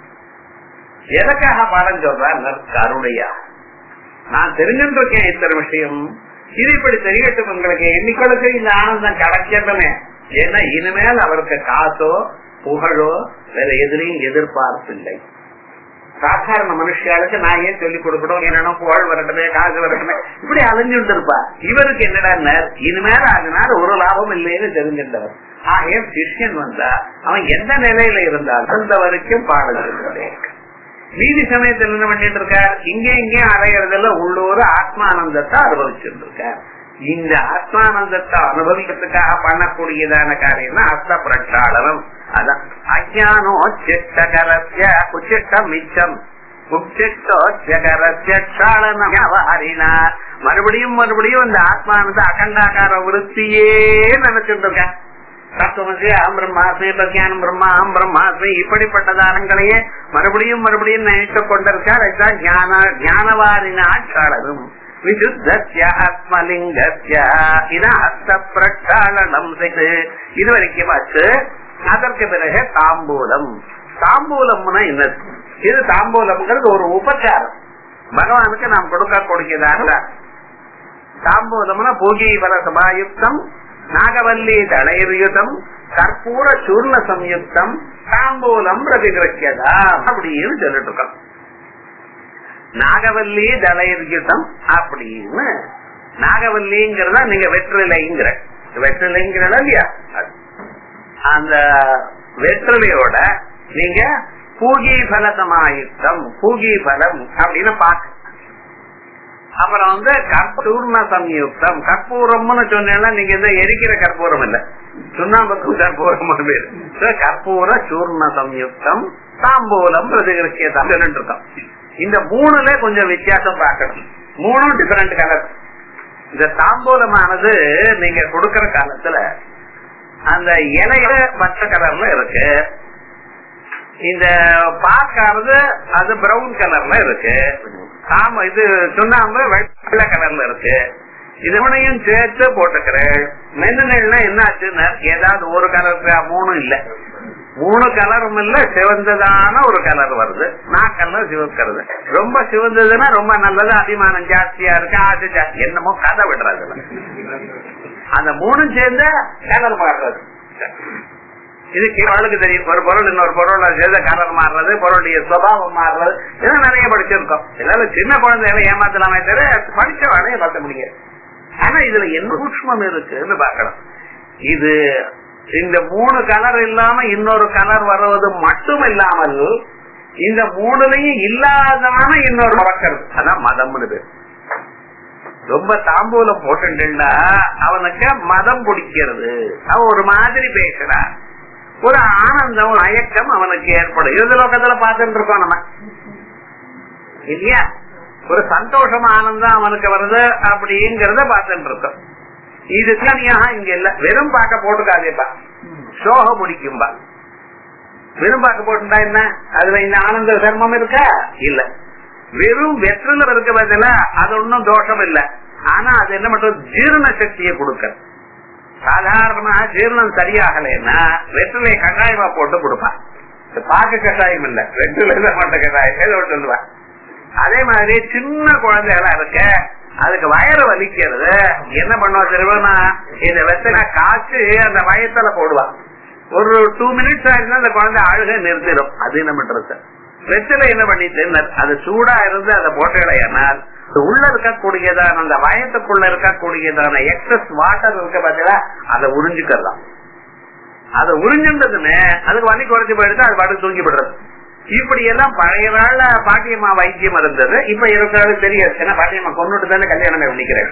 எதற்காக பாடம் சொல்றார் கருணையா நான் தெரிஞ்சுட்டு இருக்கேன் இத்தனை விஷயம் இது இப்படி தெரியட்டும் உங்களுக்கு இன்னைக்கு இந்த ஆனந்தம் கிடைக்கட்டுமே ஏன்னா இனிமேல் அவருக்கு காசோ புகழோ வேற எதிரையும் எதிர்பார்ப்பில்லை சாதாரண மனுஷியாளுக்கு நான் ஏன் சொல்லி கொடுக்கணும் என்னன்னா புகழ் வரட்டுமே காசு வரட்டுமே இப்படி அலைஞ்சுட்டு இருப்பா இவருக்கு என்னடா இனிமேல அதனால ஒரு லாபம் இல்லைன்னு தெரிஞ்சிருந்தவர் ஆகிய சிஷ்யன் வந்தா அவன் எந்த நிலையில இருந்தாலும் அந்த வரைக்கும் பாடுகிறது மீதி சமயத்தில் என்ன பண்ணிட்டு இருக்கார் இங்க இங்கே அலையறதுல உள்ளூர் ஆத்மானந்தத்தை அனுபவிச்சுட்டு இருக்கார் இந்த ஆத்மானந்தத்தை அனுபவிக்கிறதுக்காக பண்ணக்கூடியதான காரியம் தான் அர்த்த பிரச்சாளனம் அதான் அஜானோ சிஷ்டகரஸ்ய உச்சிஷ்டம் மிச்சம் மறுபடியும் மறுபடியும் இந்த ஆத்மானந்த அகண்டாகார விருத்தியே நினைச்சுட்டு இருக்கேன் தத்துவமசி அகம் பிரம்மாஸ்மி பிரஜானம் பிரம்மா அகம் பிரம்மாஸ்மி இப்படிப்பட்ட தானங்களையே மறுபடியும் மறுபடியும் நினைத்து கொண்டிருக்கார் இதுதான் ஞான ஞானவாரின ஆட்சாளரும் விசுத்தஸ்ய ஆத்மலிங்கஸ்ய இதான் அர்த்த பிரச்சாளனம் செய்து இது வரைக்கும் ஆச்சு அதற்கு பிறகு தாம்பூலம் தாம்பூலம்னா என்ன இது தாம்பூலம்ங்கிறது ஒரு உபச்சாரம் பகவானுக்கு நாம் கொடுக்கக்கூடியதாக தாம்பூலம்னா பூஜை பல சமாயுக்தம் நாகவல்லி தளையுதம் கற்பூர சூர்ண சம்யுக்தம் தாம்பூலம் பிரதிகிரக்கியதா அப்படின்னு சொல்லிட்டு இருக்கோம் நாகவல்லி தளையுதம் அப்படின்னு நாகவல்லிங்கிறதா நீங்க வெற்றிலைங்கிற வெற்றிலைங்கிறதா இல்லையா அந்த வெற்றிலையோட நீங்க பூகி பல சமாயுக்தம் பூகி பலம் அப்படின்னு பாக்க அப்புறம் வந்து கற்பூர்ண சம்யுக்தம் கற்பூரம்னு சொன்னா நீங்க இந்த எரிக்கிற கற்பூரம் இல்ல சுண்ணாம்புக்கும் கற்பூரம் பேரு கற்பூர சூர்ண சம்யுக்தம் தாம்பூலம் பிரதிகிருக்கியதான் சொல்லிட்டு இருக்கோம் இந்த மூணுல கொஞ்சம் வித்தியாசம் பார்க்கணும் மூணும் டிஃபரெண்ட் கலர் இந்த தாம்பூலமானது நீங்க கொடுக்கற காலத்துல அந்த இலையில பச்சை கலர்ல இருக்கு இந்த பாக்கானது அது பிரவுன் கலர்ல இருக்கு ஆமா இது சுண்ணாம்பு வெள்ளை கலர்ல இருக்கு இதனையும் சேர்த்து போட்டுக்கிறேன் மென்னுனா என்ன ஆச்சுன்னா ஏதாவது ஒரு கலர் மூணும் இல்ல மூணு கலரும் இல்ல சிவந்ததான ஒரு கலர் வருது நாக்கெல்லாம் சிவக்கிறது ரொம்ப சிவந்ததுன்னா ரொம்ப நல்லது அபிமானம் ஜாஸ்தியா இருக்கு ஆசை ஜாஸ்தி என்னமோ கதை விடுறது அந்த மூணும் சேர்ந்த கலர் மாறுறது இது ஆளுக்கு தெரியும் ஒரு பொருள் இன்னொரு பொருள் சேர்ந்த கலர் மாறுறது பொருளுடைய சுபாவம் மாறுறது இதெல்லாம் நிறைய படிச்சிருக்கோம் எல்லாரும் சின்ன குழந்தைகளை ஏமாத்தலாமே தவிர படிச்ச வேலையை பார்த்த முடியாது ஆனா இதுல என்ன சூக்மம் இருக்குன்னு பாக்கணும் இது இந்த மூணு கலர் இல்லாம இன்னொரு கலர் வருவது மட்டும் இல்லாமல் இந்த மூணுலையும் இல்லாதவன இன்னொரு வளர்க்கறது அதான் மதம்னு பேர் ரொம்ப தாம்பூலம் போட்டுட்டா அவனுக்கு மதம் பிடிக்கிறது அவன் ஒரு மாதிரி பேசுறான் ஒரு ஆனந்தம் மயக்கம் அவனுக்கு ஏற்படும் இந்த லோகத்துல பார்த்துட்டு இருக்கோம் நம்ம இல்லையா ஒரு சந்தோஷம் ஆனந்தம் அவனுக்கு வருது அப்படிங்கறத பார்த்துட்டு இருக்கோம் இது தனியாக இங்க இல்ல வெறும் பார்க்க போட்டுக்காதேப்பா சோக முடிக்கும்பா வெறும் பார்க்க போட்டுட்டா என்ன அதுல இந்த ஆனந்த தர்மம் இருக்கா இல்ல வெறும் வெற்றில இருக்க பதில அது ஒன்னும் தோஷம் இல்ல ஆனா அது என்ன பண்றது ஜீரண சக்தியை கொடுக்க சாதாரணமா ஜீரணம் சரியாகலைன்னா வெற்றிலை கஷாயமா போட்டு கொடுப்பான் பாக்க கஷாயம் இல்ல வெற்றில மட்ட கஷாயம் சொல்லுவான் அதே மாதிரி சின்ன குழந்தைகளா இருக்க அதுக்கு வயறு வலிக்கிறது என்ன பண்ணுவா தெரியுமா இந்த வெத்தலை காய்ச்சி அந்த வயத்துல போடுவா ஒரு டூ மினிட்ஸ் ஆயிருந்தா அந்த குழந்தை அழுக நிறுத்திடும் அது என்ன பண்றது வெத்தலை என்ன பண்ணிட்டு அது சூடா இருந்து அதை போட்டுடையானால் உள்ள இருக்கக்கூடியதான அந்த வயத்துக்குள்ள இருக்கக்கூடியதான எக்ஸஸ் வாட்டர் இருக்க பார்த்தீங்களா அதை உறிஞ்சுக்கலாம் அதை உறிஞ்சுன்றதுன்னு அதுக்கு வலி குறைச்சி போயிடுது அது பாட்டு தூங்கி விடுறது இப்படி எல்லாம் பழைய நாள்ல பாட்டியம்மா வைத்தியம் இருந்தது இப்ப இருக்கிறது தெரியாது ஏன்னா பாட்டியம்மா கொண்டுட்டு தானே கல்யாணம் பண்ணிக்கிறேன்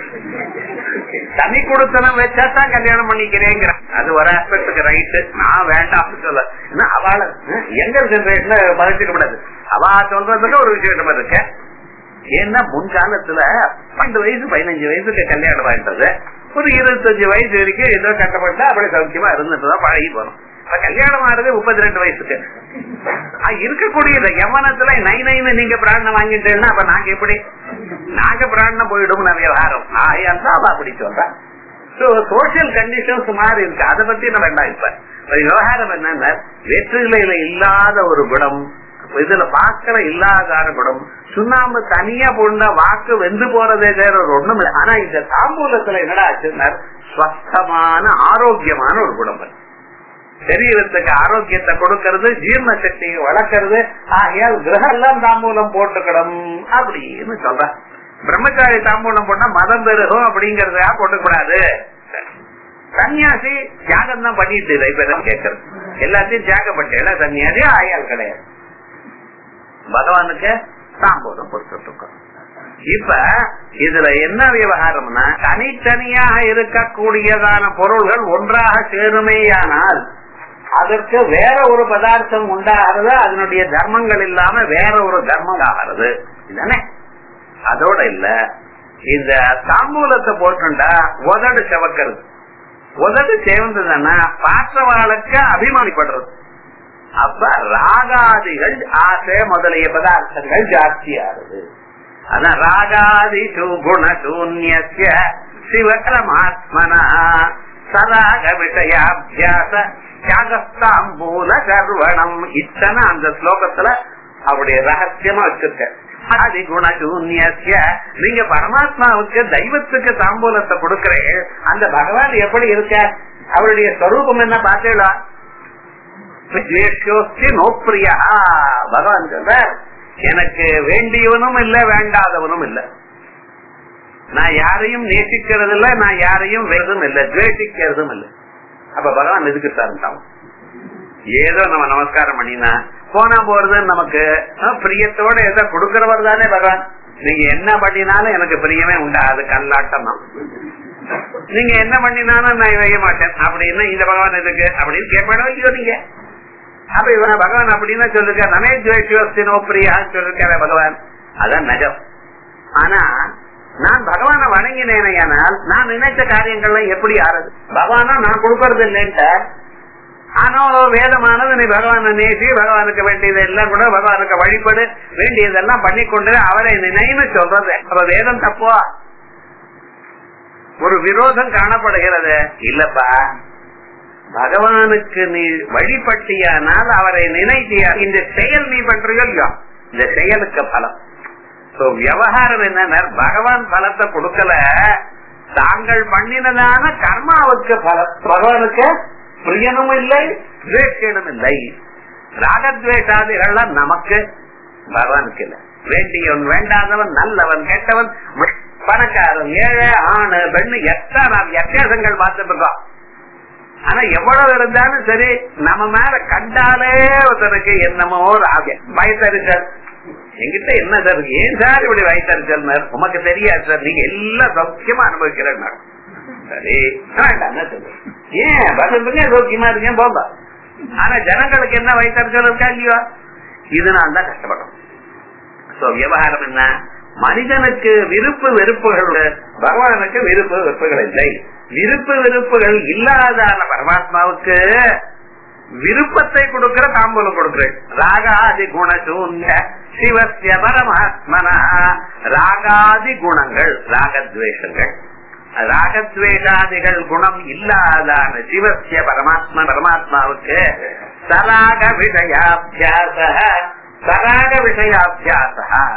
தனி கொடுத்தனம் வச்சா தான் கல்யாணம் பண்ணிக்கிறேங்கிற அது ஒரு ஆஸ்பெக்டுக்கு ரைட்டு நான் வேண்டாம் சொல்ல அவளை எங்க ஜென்ரேஷன்ல பதிச்சுக்க கூடாது அவ சொல்றதுக்கு ஒரு விஷயம் இருக்கு ஏன்னா முன்காலத்துல பன்னெண்டு வயசு பதினஞ்சு வயசுக்கு கல்யாணம் ஆயிட்டது ஒரு இருபத்தஞ்சு வயசு வரைக்கும் ஏதோ கட்டப்பட்டா அப்படி சௌக்கியமா இருந்துட்டுதான் பழகி போனோம் கல்யாணம் ஆறது முப்பத்தி ரெண்டு வயசுக்கு இருக்கக்கூடிய யமனத்துல நை நைன்னு நீங்க பிராணம் வாங்கிட்டேன்னா அப்ப நாங்க எப்படி நாங்க பிராணம் போயிடும் விவகாரம் ஆயால் தான் அப்படி சொல்றேன் சோசியல் கண்டிஷன்ஸ் மாறி இருக்கு அதை பத்தி நம்ம வேண்டாம் இப்ப விவகாரம் என்னன்னா வெற்றிலையில இல்லாத ஒரு குணம் இதுல பாக்கிற இல்லாத குணம் சுண்ணாம்பு தனியா போனா வாக்கு வெந்து போறதே வேற ஒரு ஒண்ணும் இல்லை ஆனா இந்த தாம்பூலத்துல என்னடா ஆச்சுன்னா ஸ்வஸ்தமான ஆரோக்கியமான ஒரு குணம் சரீரத்துக்கு ஆரோக்கியத்தை கொடுக்கறது ஜீர்ண சக்தியை வளர்க்கறது ஆகையால் கிரகம் எல்லாம் தாம்பூலம் போட்டுக்கணும் அப்படின்னு சொல்ற பிரம்மச்சாரி தாம்பூலம் போட்டா மதம் பெருகும் அப்படிங்கறதா போட்டுக்கூடாது சன்னியாசி தியாகம் தான் பண்ணிட்டு இதை இப்ப என்ன கேட்கறது எல்லாத்தையும் தியாகம் பண்ணிட்டு சன்னியாசி ஆயால் கிடையாது பகவானுக்கு தாம்பூலம் கொடுத்துட்டு இருக்கோம் இப்ப இதுல என்ன விவகாரம்னா தனித்தனியாக இருக்கக்கூடியதான பொருள்கள் ஒன்றாக சேருமேயானால் அதற்கு வேற ஒரு பதார்த்தம் உண்டாகிறது அதனுடைய தர்மங்கள் இல்லாம வேற ஒரு தர்மம் ஆகிறது இதுதானே அதோட இல்ல இந்த தாம்பூலத்தை போட்டுண்டா உதடு செவக்கிறது உதடு சேர்ந்ததுன்னா பார்த்தவாளுக்கு அபிமானிப்படுறது அப்ப ராகாதிகள் ஆசை முதலிய பதார்த்தங்கள் ஜாஸ்தியாகுது அதான் ராகாதி குணசூன்ய சிவகரமாத்மனா சராக விஷயாபியாச தியாகஸ்தாம்பூல சர்வணம் இத்தனை அந்த ஸ்லோகத்துல அவருடைய ரகசியமா வச்சிருக்க ஆதி குணசூன்ய நீங்க பரமாத்மாவுக்கு தெய்வத்துக்கு தாம்பூலத்தை கொடுக்கிறேன் அந்த பகவான் எப்படி இருக்க அவருடைய ஸ்வரூபம் என்ன பார்த்தீங்களா நோப்பிரியா பகவான் சொல்ற எனக்கு வேண்டியவனும் இல்ல வேண்டாதவனும் இல்ல நான் யாரையும் நேசிக்கிறது இல்ல நான் யாரையும் வேறதும் இல்ல துவேஷிக்கிறதும் இல்ல அப்ப பகவான் எதுக்கு சார்ந்தான் ஏதோ நம்ம நமஸ்காரம் பண்ணினா போனா போறது நமக்கு பிரியத்தோட ஏதோ கொடுக்கிறவர் தானே பகவான் நீங்க என்ன பண்ணினாலும் எனக்கு பிரியமே உண்டா அது கல்லாட்டம் தான் நீங்க என்ன பண்ணினாலும் நான் வைக்க மாட்டேன் அப்படின்னு இந்த பகவான் எதுக்கு அப்படின்னு கேட்பாடோ இல்லையோ நீங்க அப்ப இவன பகவான் அப்படின்னு சொல்லிருக்க நமே துவேஷினோ பிரியான்னு சொல்லிருக்காரு பகவான் அதான் நஜம் ஆனா நான் பகவான வணங்கினேனையானால் நான் நினைச்ச காரியங்கள்லாம் எப்படி ஆறுது பகவானா நான் கொடுக்கறது இல்லைன்ட்ட ஆனா வேதமானது நீ பகவான நேசி பகவானுக்கு வேண்டியது எல்லாம் கூட பகவானுக்கு வழிபடு வேண்டியதெல்லாம் பண்ணிக்கொண்டு அவரை நினைன்னு சொல்றது அப்ப வேதம் தப்போ ஒரு விரோதம் காணப்படுகிறது இல்லப்பா பகவானுக்கு நீ வழிபட்டியானால் அவரை நினைத்தியா இந்த செயல் நீ பண்றியோ இல்லையோ இந்த செயலுக்கு பலம் விவகாரம் என்ன பகவான் பலத்தை கொடுக்கல தாங்கள் பண்ணினதான கர்மாவுக்கு பலம் பகவானுக்கு பிரியனும் இல்லை துவேஷனும் இல்லை ராகத்வேஷாதிகள்லாம் நமக்கு பகவானுக்கு இல்லை வேண்டியவன் வேண்டாதவன் நல்லவன் கெட்டவன் பணக்காரன் ஏழை ஆணு பெண்ணு எத்தனை வித்தியாசங்கள் பார்த்துட்டு இருக்கோம் ஆனா எவ்வளவு இருந்தாலும் சரி நம்ம மேல கண்டாலே ஒருத்தருக்கு என்னமோ ஒரு ஆவியம் வயசரிச்சல் எங்கிட்ட என்ன சார் ஏன் சார் இப்படி வயசரிச்சல் உமக்கு தெரியாது சார் நீங்க எல்லாம் சௌக்கியமா அனுபவிக்கிறேன் சரி ஏன் பதில் சௌக்கியமா இருக்கேன் போங்க ஆனா ஜனங்களுக்கு என்ன வயசரிச்சல் இருக்கா இல்லையோ இதனால தான் கஷ்டப்படும் சோ விவகாரம் என்ன மனிதனுக்கு விருப்பு வெறுப்புகள் பகவானுக்கு விருப்பு வெறுப்புகள் இல்லை விருப்பு வெறுப்புகள் இல்லாதான பரமாத்மாவுக்கு விருப்பத்தை கொடுக்கிற தாம்பூலம் கொடுக்கிறேன் ராகாதி குணசூன்ய சிவசிய பரமாத்மனா ராகாதி குணங்கள் ராகத்வேஷங்கள் ராகத்வேஷாதிகள் குணம் இல்லாதான சிவசிய பரமாத்மா பரமாத்மாவுக்கு சராக விஷயாபியாச சராக விஷயாபியாச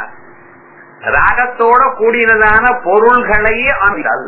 ராகத்தோட கூடினதான பொருள்களை ஆண்டாள்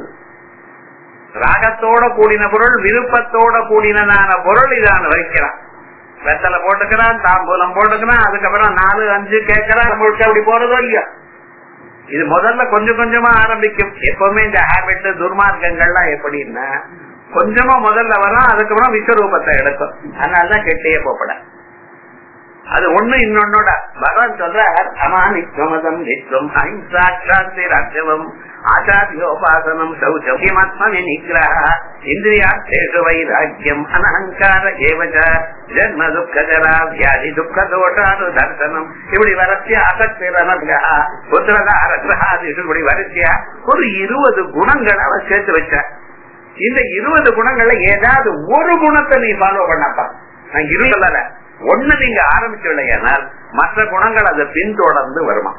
ராகத்தோட கூடின பொருள் விருப்பத்தோட கூடினதான பொருள் இதான வைக்கிறான் வெத்தலை போட்டுக்கிறான் தாம்பூலம் போட்டுக்கிறான் அதுக்கப்புறம் நாலு அஞ்சு கேட்கறான் நம்மளுக்கு அப்படி போறதோ இல்லையா இது முதல்ல கொஞ்சம் கொஞ்சமா ஆரம்பிக்கும் எப்பவுமே இந்த ஹேபிட் துர்மார்க்கங்கள்லாம் எப்படின்னா கொஞ்சமா முதல்ல வரும் அதுக்கப்புறம் விஸ்வரூபத்தை எடுக்கும் அதனாலதான் கெட்டையே போப்பட அது ஒண்ணு இன்னொன்னோட பகவான் சொல்ற அமானித்வமதம் நித்வம் அஹிம்சாட்சாந்தி ராஜ்யவம் ஆச்சாரியோபாசனம் சௌச்சமாத்மனி நிகிரக இந்திரியாட்சேஷு வைராக்கியம் அனஹங்கார ஏவச்ச ஜன்ம துக்கஜரா வியாதி துக்க தோஷாது தர்சனம் இப்படி வரத்திய அசத்திரனகா புத்திரதார கிரகாதிஷு இப்படி வரிசையா ஒரு இருபது குணங்களை அவர் சேர்த்து வச்ச இந்த இருபது குணங்கள்ல ஏதாவது ஒரு குணத்தை நீ ஃபாலோ பண்ணப்பா நான் இரு சொல்லல ஒண்ணு நீங்க ஆரம்பிச்சுள்ளையானால் மற்ற குணங்கள் அதை பின்தொடர்ந்து வருமா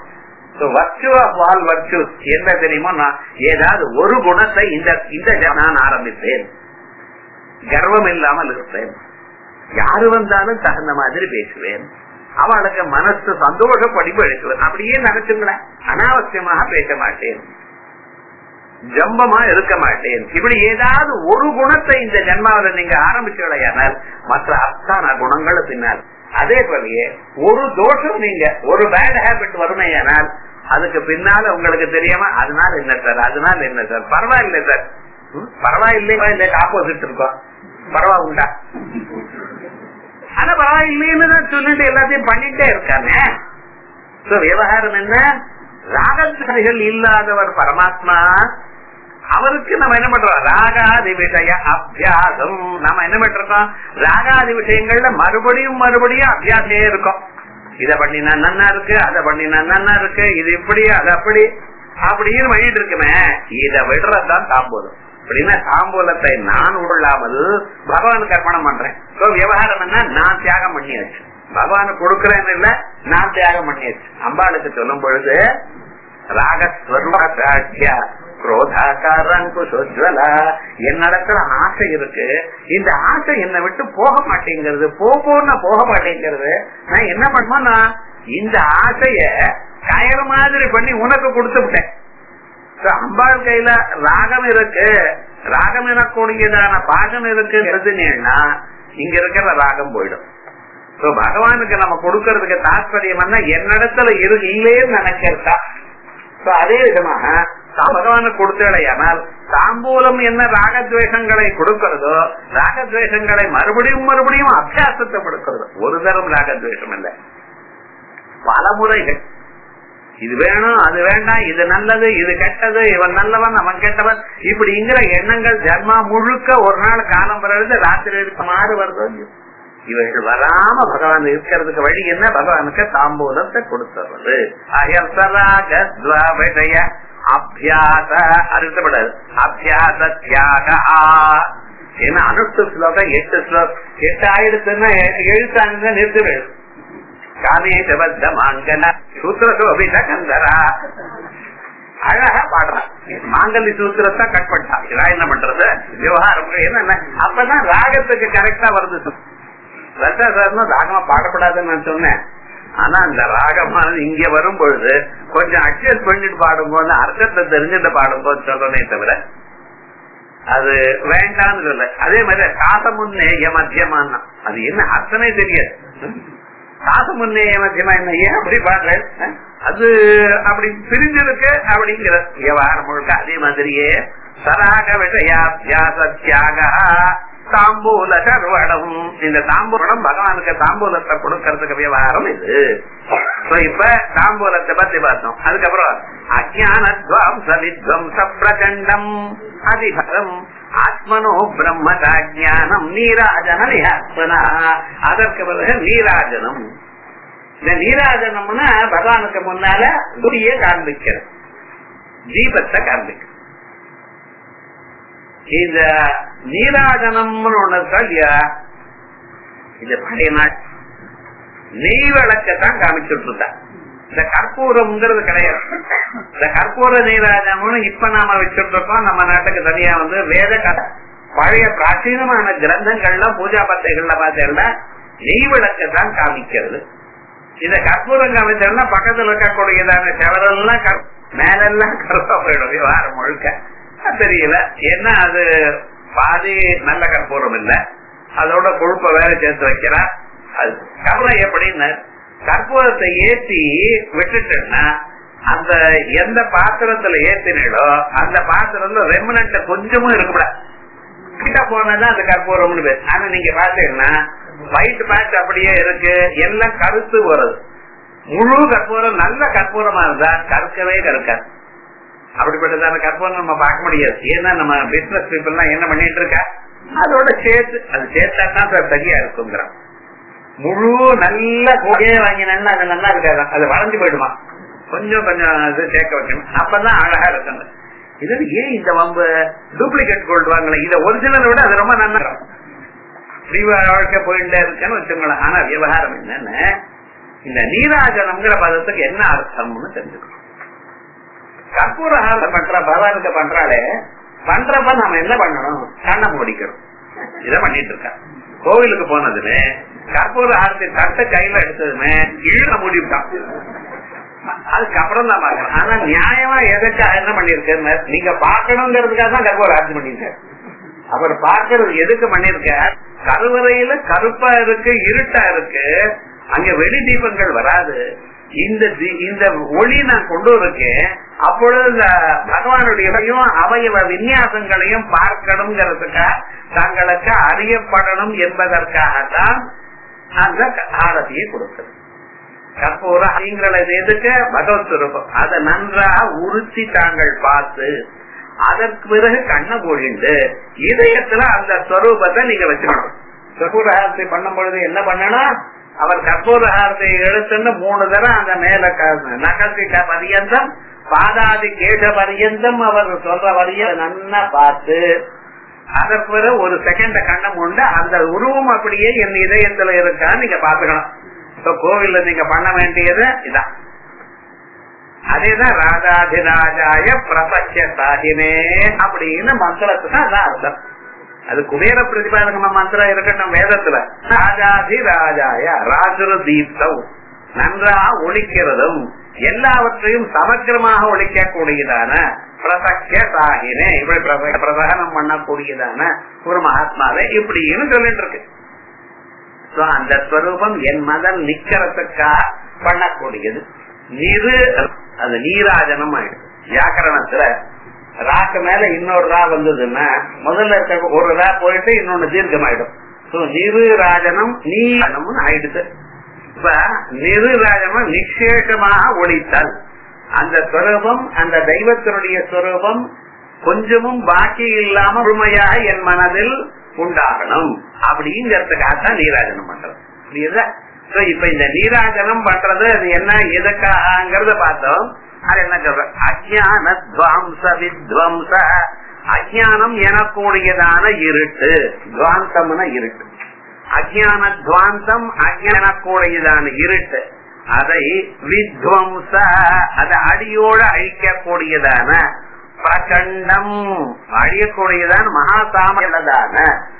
என்ன தெரியுமோ நான் ஏதாவது ஒரு குணத்தை இந்த இந்த நான் ஆரம்பித்தேன் கர்வம் இல்லாமல் இருப்பேன் யாரு வந்தாலும் தகுந்த மாதிரி பேசுவேன் அவளுக்கு மனசு சந்தோஷப்படி பேசுவேன் அப்படியே நினைச்சுங்களேன் அனாவசியமாக பேச மாட்டேன் ஜம்பமா இருக்க மாட்டேன் இப்படி ஏதாவது ஒரு குணத்தை இந்த ஜென்மாவில நீங்க ஆரம்பிச்சுடையானால் மற்ற அத்தனை குணங்களும் பின்னால் அதே போலயே ஒரு தோஷம் நீங்க ஒரு பேட் ஹேபிட் வறுமையானால் அதுக்கு பின்னால உங்களுக்கு தெரியாம அதனால என்ன சார் அதனால என்ன சார் பரவாயில்லை சார் ம், பரவாயில்லையா இல்லை ஆப்போசிட் இருக்கோம் பரவா உண்டா ஆனா பரவாயில்லைன்னு தான் சொல்லிட்டு எல்லாத்தையும் பண்ணிட்டே இருக்காங்க So, விவகாரம் என்ன ராகத்வரிகள் இல்லாதவர் பரமாத்மா அவருக்கு நம்ம என்ன பண்றோம் ராகாதி விஷய அபியாசம் நம்ம என்ன பண்றோம் ராகாதி விஷயங்கள்ல மறுபடியும் மறுபடியும் அபியாசே இருக்கும் இத பண்ணினா நன்னா இருக்கு அதை பண்ணினா நன்னா இருக்கு இது இப்படி அது அப்படி அப்படின்னு பண்ணிட்டு இருக்குமே இத விடுறதுதான் தாம்போலம் அப்படின்னா தாம்பூலத்தை நான் உள்ளாமல் பகவானுக்கு அர்ப்பணம் பண்றேன் So, விவகாரம் என்ன நான் தியாகம் பண்ணியாச்சு பகவானு கொடுக்கறேன்னு இல்ல நான் தியாகம் பண்ணியாச்சு அம்பாளுக்கு சொல்லும் பொழுது ராகஸ்வர்வாச்சாட்சியா குரோதாக்காரங்குஷோஜ்வலா என்னிடத்துல ஆசை இருக்கு இந்த ஆசை என்னை விட்டு போக மாட்டேங்கிறது போன போக மாட்டேங்கிறது நான் என்ன பண்ணுவேன்னா இந்த ஆசைய கயிறு மாதிரி பண்ணி உனக்கு கொடுத்து விட்டேன் So, அம்பாள் கையில ராகம் இருக்கு ராகம் எனக்கூடியதான பாகம் இருக்கு எழுதுனேன்னா இங்க இருக்கிற ராகம் போயிடும் So, பகவானுக்கு நம்ம கொடுக்கறதுக்கு தாற்பயம் என்ன என்னிடத்துல இரு இல்லேன்னு நினைக்கிறதா So, அதே விதமாக தா- பகவானுக்கு கொடுத்தடையானால் தாம்பூலம் என்ன ராகத்வேஷங்களை கொடுக்கிறதோ ராகத்வேஷங்களை மறுபடியும் மறுபடியும் அபியாசத்தை கொடுக்கிறது ஒரு தரம் ராகத்வேஷம் இல்லை பல முறைகள் இது வேணும் அது வேண்டாம் இது நல்லது இது கெட்டது இவன் நல்லவன் அவன் கெட்டவன் இப்படிங்கிற எண்ணங்கள் ஜன்மா முழுக்க ஒரு நாள் காலம் பிறகு ராத்திரி இருக்க மாறு வருதோ இல்லையோ? இவைகள் வராம பகவான் இருக்கிறதுக்கு வழி என்ன பகவானுக்கு தாம்பூலத்தை கொடுத்துறது அயசராக விஷய அபியாச அறுத்தப்படாது அபியாச தியாக ஏன்னா அனுஷ்டு ஸ்லோகம் எட்டு ஸ்லோகம் எட்டு ஆயிடுச்சுன்னா எழுத்தாங்க நிறுத்தி வேணும் காமேஷபத்த மாங்கல சூத்திரசோபித கந்தரா அழகா பாடுறான் மாங்கல்ய சூத்திரத்தை கட் பண்ணிட்டான் இதான் என்ன பண்றது விவகாரம் என்ன அப்பதான் ராகத்துக்கு கரெக்டா வருது ரசாசாரமா ராகமா பாடப்படாதுன்னு நான் சொன்னேன் ஆனா அந்த ராகமானது இங்க வரும் பொழுது கொஞ்சம் அட்ஜஸ்ட் பண்ணிட்டு பாடும்போது அர்த்தத்தை தெரிஞ்சுட்டு பாடும்போது சொல்றனே தவிர அது வேண்டாம்னு சொல்ல அதே மாதிரி காசமுன்னேய மத்தியமானா அது என்ன அர்த்தமே தெரியாது காசமுன்னேய மத்தியமா என்ன ஏன் அப்படி பாடுறேன் அது அப்படி பிரிஞ்சிருக்கு அப்படிங்கிற விவகாரம் முழுக்க அதே மாதிரியே சராக விஷயாபியாச தியாக தாம்பூல சர்வடம் இந்த தாம்பூலம் பகவானுக்கு தாம்பூலத்தை கொடுக்கறதுக்கு விவகாரம் இது So, இப்ப தாம்பூலத்தை பத்தி பார்த்தோம் அதுக்கப்புறம் அஜானத்வம் சவித்வம் சப்ரகண்டம் அதிபரம் ஆத்மனோ பிரம்மதாஜானம் நீராஜன நியாத்மனா அதற்கு பிறகு நீராஜனம் இந்த நீராஜனம்னா பகவானுக்கு முன்னால துரிய காண்பிக்கிறது தீபத்தை காண்பிக்கிறது இந்த நீராஜனம்னு ஒண்ணு சொல்லியா இது பழைய நாள் நெய் விளக்கத்தான் காமிச்சுட்டு இருந்தா இந்த கற்பூரம்ங்கிறது கிடையாது இந்த கற்பூர நீராஜனம்னு இப்ப நாம வச்சுட்டு இருக்கோம் நம்ம நாட்டுக்கு தனியா வந்து வேத கதை பழைய பிராச்சீனமான கிரந்தங்கள்ல பூஜா பத்தைகள்ல பார்த்தேன்னா நெய் விளக்கத்தான் காமிக்கிறது இந்த கற்பூரம் காமிச்சோம்னா பக்கத்துல இருக்கக்கூடியதான செவரெல்லாம் கற்- மேலெல்லாம் கருப்பா போயிடும் விவகாரம் முழுக்க அது தெரியல ஏன்னா அது பாதி நல்ல கற்பூரம் இல்ல அதோட கொழுப்ப வேற சேர்த்து வைக்கிறா அது கவலை எப்படின்னு கற்பூரத்தை ஏத்தி விட்டுட்டேன்னா அந்த எந்த பாத்திரத்துல ஏத்தினோ அந்த பாத்திரத்துல ரெமினன்ட் கொஞ்சமும் இருக்கக்கூடாது கிட்ட போனதான் அந்த கற்பூரம்னு பேர் ஆனா நீங்க பாத்தீங்கன்னா ஒயிட் பேட்ச் அப்படியே இருக்கு எல்லாம் கருத்து வருது முழு கற்பூரம் நல்ல கற்பூரமா இருந்தா கற்கவே கற்காது அப்படிப்பட்டதான கற்பூரம் நம்ம பார்க்க முடியாது ஏன்னா நம்ம பிசினஸ் பீப்புள் எல்லாம் என்ன பண்ணிட்டு இருக்கா அதோட சேர்த்து அது சேர்த்தா தான் சார் சரியா இருக்குங்கிறான் முழு நல்ல கோகையே வாங்கினா அது நல்லா இருக்காது அது வளைஞ்சு போயிடுமா கொஞ்சம் கொஞ்சம் இது சேர்க்க வைக்கணும் அப்பதான் அழகா இருக்குங்க இது ஏன் இந்த வம்பு டூப்ளிகேட் கோல்டு வாங்கல இத ஒரிஜினல் விட அது ரொம்ப நல்லா இருக்கும் ஜீவ வாழ்க்கை போயிட்டே இருக்குன்னு வச்சுங்களேன் ஆனா விவகாரம் என்னன்னு இந்த நீராஜனம்ங்கிற பதத்துக்கு என்ன அர்த்தம்னு தெரிஞ்சுக்கணும் கற்பூரஹாரம் பண்ற பகவானுக்கு பண்றாலே பண்றப்ப நாம என்ன பண்ணணும் கண்ணை மூடிக்கணும் இத பண்ணிட்டு இருக்கா கோவிலுக்கு போனதுமே கற்பூர ஆரத்தி தட்டை கையில எடுத்ததுமே இழுக்க மூடிவிட்டான் அதுக்கப்புறம் தான் பாக்கணும் ஆனா நியாயமா எதுக்கு என்ன பண்ணிருக்கேன்னு நீங்க பாக்கணுங்கிறதுக்காக தான் கர்ப்பராட்சி பண்ணிருக்க அவர் பார்க்கறது எதுக்கு பண்ணிருக்க கருவறையில கருப்பா இருக்கு இருட்டா இருக்கு அங்க வெடி தீபங்கள் வராது இந்த தி- இந்த ஒளி நான் கொண்டு இருக்கேன் அப்பொழுது இந்த பகவானுடைய அவயவ விநியாசங்களையும் பார்க்கணுங்கிறதுக்காக தங்களுக்கு அறியப்படணும் என்பதற்காகத்தான் அந்த ஆரத்தியை கொடுக்கிறது கற்பூர அப்படிங்கிறது எதுக்கு பகவத் சுரூபம் அதை நன்றாக உறுத்தி தாங்கள் பார்த்து அதற்கு பிறகு கண்ணை பொழிந்து இதயத்துல அந்த ஸ்வரூபத்தை நீங்க வச்சுக்கணும் கற்பூரஹாரத்தை பண்ணும் பொழுது என்ன பண்ணணும் அவர் கற்பூரஹாரத்தை எடுத்துன்னு மூணு தரம் அந்த மேல க- நகர்த்திட்ட பரியந்தம் பாதாதி கேட்ட பரியந்தம் அவர் சொல்ற வரிய நன்னா பார்த்து அதற்கு பிறகு ஒரு செகண்ட கண்ணை மூண்டு அந்த உருவம் அப்படியே என் இதயத்துல இருக்கான்னு நீங்க பாத்துக்கணும் இப்ப கோவில்ல நீங்க பண்ண வேண்டியது இதான் அதேதான் ராஜாதிராஜாய பிரபஞ்ச சாகினே அப்படின்னு மந்திரத்துக்கு அதான் அர்த்தம் அது குபேர பிரதிபாதகமா மந்திரம் இருக்கட்டும் வேதத்துல ராஜாதிராஜாய ராஜுர தீப்தம் நன்றா ஒழிக்கிறதும் எல்லாவற்றையும் சமக்கிரமாக ஒழிக்கக்கூடியதான பிரசக்கிய சாகினே இப்படி பிரச- பிரசகனம் பண்ணக்கூடியதான ஒரு மகாத்மாவே இப்படின்னு சொல்லிட்டு இருக்கு So, அந்த ஸ்வரூபம் என் மதம் நிக்கிறதுக்காக பண்ணக்கூடியது நிறு அது நீராஜனம் ஆயிடும் வியாக்கரணத்துல ராக்கு மேல இன்னொரு ரா வந்ததுன்னா முதல்ல இருக்க ஒரு ரா போயிட்டு இன்னொன்னு தீர்க்கமாயிடும் So, நிரு ராஜனம் நீராஜனம் ஆயிடுது இப்ப நிரு ராஜனம் நிச்சேஷமாக ஒழித்தல் அந்த ஸ்வரூபம் அந்த தெய்வத்தினுடைய ஸ்வரூபம் கொஞ்சமும் பாக்கி இல்லாம முழுமையாக என் மனதில் உண்டாகணும் அப்படிங்கறதுக்காகத்தான் நீராஜனம் பண்றது புரியுதா So, இப்ப இந்த நீராஜனம் பண்றது அது என்ன எதுக்காகங்கிறத பார்த்தோம் அது என்ன சொல்ற அஜான துவாம்ச வித்வம்ச அஜானம் எனக்கூடியதான இருட்டு துவாந்தம்னா இருட்டு அஜான துவாந்தம் அஜானக்கூடியதான இருட்டு அதை வித்வம்ச அதை அடியோடு அழிக்கக்கூடியதான பிரகண்டம் அழியக்கூடியதான மகாசாமதான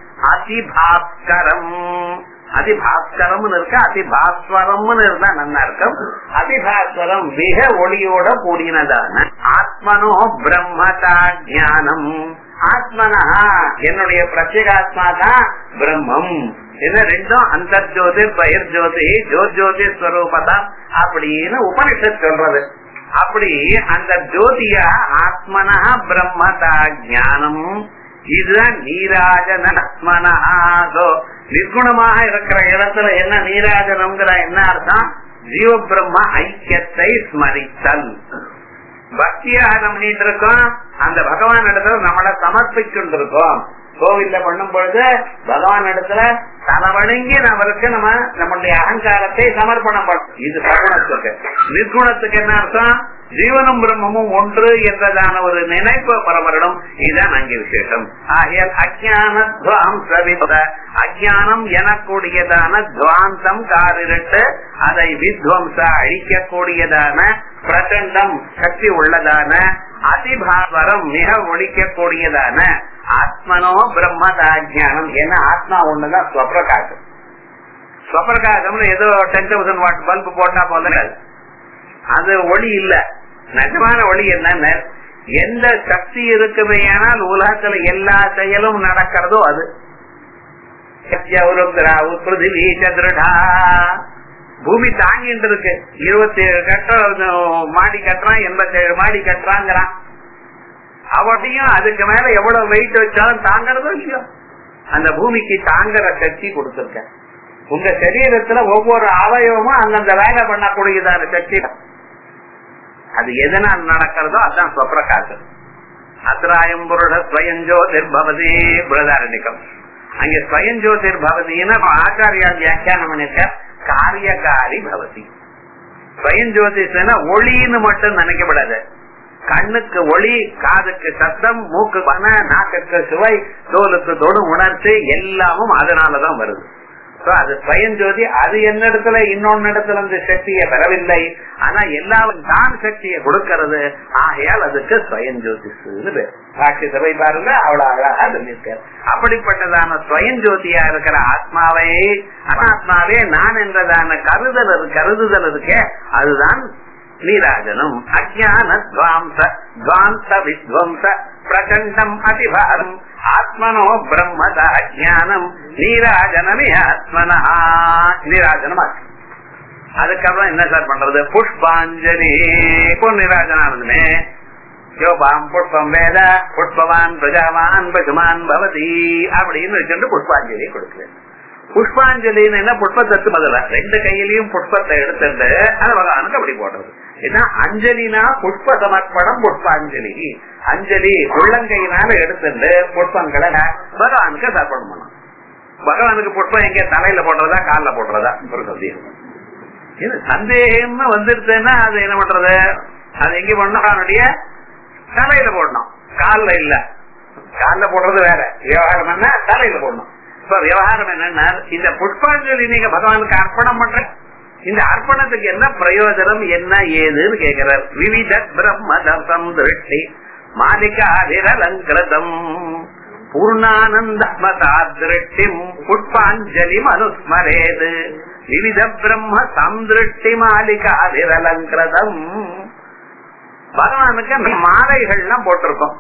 அதிபாஸ்கரம் அதிபாஸ்கரம் இருக்க அதிபாஸ்வரம்னு இருந்தா நல்லா இருக்கும் அதிபாஸ்வரம் மிக ஒளியோட கூடினதான ஆத்மனோ பிரம்மதா ஞானம் ஆத்மனா என்னுடைய பிரத்யேகாத்மா தான் பிரம்மம் இது ரெண்டும் அந்த ஜோதி பயிர் ஜோதி ஜோத் ஜோதி ஸ்வரூபதா அப்படின்னு உபனிஷத் சொல்றது அப்படி அந்த ஜோதியா ஆத்மனா பிரம்மதா ஞானம் இதுதான் நீராஜன ஆத்மனஹாதோ நிர்குணமாக இருக்கிற இடத்துல என்ன நீராஜனம்ங்கிற என்ன அர்த்தம் ஜீவ பிரம்ம ஐக்கியத்தை ஸ்மரித்தல் பக்தியாக நம்ம பண்ணிட்டு இருக்கோம் அந்த பகவான் இடத்துல நம்மளை சமர்ப்பிச்சுட்டு இருக்கோம் கோவில்ல பண்ணும் பொழுது பகவான் இடத்துல தலைவணங்கி நம்மளுக்கு நம்ம நம்மளுடைய அகங்காரத்தை சமர்ப்பணம் பண்ணும் இது சகுணத்துக்கு நிர்குணத்துக்கு என்ன அர்த்தம் ஜீவனும் பிரம்மமும் ஒன்று என்றதான ஒரு நினைப்பு பரவரிடம் இதுதான் அங்கே விசேஷம் ஆகியால் அஜான துவாம்சவித அஜானம் எனக்கூடியதான துவாந்தம் காரிரட்டு அதை வித்வம்ச அழிக்கக்கூடியதான பிரச்சண்டம் சக்தி உள்ளதான அதிபாவரம் மிக ஒழிக்கக்கூடியதான ஆத்மனோ பிரம்மதாஜானம் என்ன ஆத்மா ஒண்ணுதான் ஸ்வப்பிரகாசம் ஸ்வப்பிரகாசம் ஏதோ டென் தௌசண்ட் வாட் பல்பு போட்டா போல அது ஒளி இல்ல நிஜமான ஒளி என்னன்னு எந்த சக்தி இருக்குமே ஆனால் உலகத்துல எல்லா செயலும் நடக்கிறதோ அது பிருத்திவி சதுரடா பூமி தாங்கிட்டு இருக்கு இருபத்தி ஏழு கட்டம் மாடி கட்டுறான் எண்பத்தி ஏழு மாடி கட்டுறாங்கிறான் அவட்டையும் அதுக்கு மேல எவ்வளவு வெயிட் வச்சாலும் தாங்கறதோ இல்லையோ அந்த பூமிக்கு தாங்குற சக்தி கொடுத்திருக்க உங்க சரீரத்துல ஒவ்வொரு அவயவமும் அந்தந்த வேலை பண்ணக்கூடியதான சக்தி அது எதனால் நடக்கிறதோ அதுதான் ஸ்வப்பிரகாசம் அத்ராயம் புருட ஸ்வயஞ்சோதிர்பவதி பிரதாரணிக்கம் அங்க ஸ்வயஞ்சோதிர்பவதினா ஆச்சாரியா வியாக்கியானம் பண்ணிருக்க காரியகாரி பவதி ஸ்வயஞ்சோதிஷனா ஒளின்னு மட்டும் நினைக்கப்படாது கண்ணுக்கு ஒளி காதுக்கு சத்தம் மூக்கு பண நாக்குக்கு சுவை தோலுக்கு தொடு உணர்ச்சி எல்லாமும் அதனாலதான் வருது அது ஸ்வயஞ்சோதி அது என்ன இடத்துல இன்னொன்னு இடத்துல இந்த சக்தியை பெறவில்லை ஆனா எல்லாரும் தான் சக்தியை கொடுக்கிறது ஆகையால் அதுக்கு ஸ்வயஞ்சோதிஷுன்னு பேர் சாட்சி சபை பாருங்க அவ்வளவு அழகா சொல்லியிருக்காரு அப்படிப்பட்டதான ஸ்வயஞ்சோதியா இருக்கிற ஆத்மாவை ஆத்மாவே நான் என்றதான கருதல் கருதுதல் இருக்கே அதுதான் நீராஜனம் அஜான துவாம்ச துவாந்த வித்வம்ச பிரகண்டம் அதிபாரம் ஆத்மனோ பிரம்மத அஜானம் நீராஜனமே ஆத்மனா நீராஜனம் ஆச்சு அதுக்கப்புறம் என்ன சார் பண்றது புஷ்பாஞ்சலி பொன்னிராஜனானதுமே யோபாம் புஷ்பம் வேத புஷ்பவான் பிரஜாவான் பசுமான் பவதி அப்படின்னு வச்சுட்டு புஷ்பாஞ்சலி கொடுக்குறேன் புஷ்பாஞ்சலின்னு என்ன புஷ்பத்தத்து பதில ரெண்டு கையிலயும் புஷ்பத்தை எடுத்துட்டு அது பகவானுக்கு அப்படி போடுறது ஏன்னா அஞ்சலினா புஷ்ப சமர்ப்பணம் புஷ்பாஞ்சலி அஞ்சலி உள்ளங்கையினால எடுத்துட்டு புஷ்பங்களை பகவானுக்கு தர்ப்பணம் பண்ணணும் பகவானுக்கு புஷ்பம் எங்க தலையில போடுறதா காலில் போடுறதா ஒரு சந்தேகம் இது சந்தேகம்னு வந்துருச்சுன்னா அது என்ன பண்றது அது எங்க பண்ணணும் அவனுடைய தலையில போடணும் கால்ல இல்ல கால்ல போடுறது வேற விவகாரம் என்ன தலையில போடணும் இப்ப விவகாரம் என்னன்னா இந்த புஷ்பாஞ்சலி நீங்க பகவானுக்கு அர்ப்பணம் பண்ற இந்த அர்ப்பணத்துக்கு என்ன பிரயோஜனம் என்ன ஏதுன்னு கேட்கிறார் விவித பிரம்மதம் திருஷ்டி மாலிகாதிரலங்கிருதம் பூர்ணானந்தமதா திருஷ்டிம் புஷ்பாஞ்சலி மனுஸ்மரேது விவித பிரம்ம சந்திருஷ்டி மாலிகாதிரலங்கிருதம் பகவானுக்கு அந்த மாலைகள்லாம் போட்டிருக்கோம்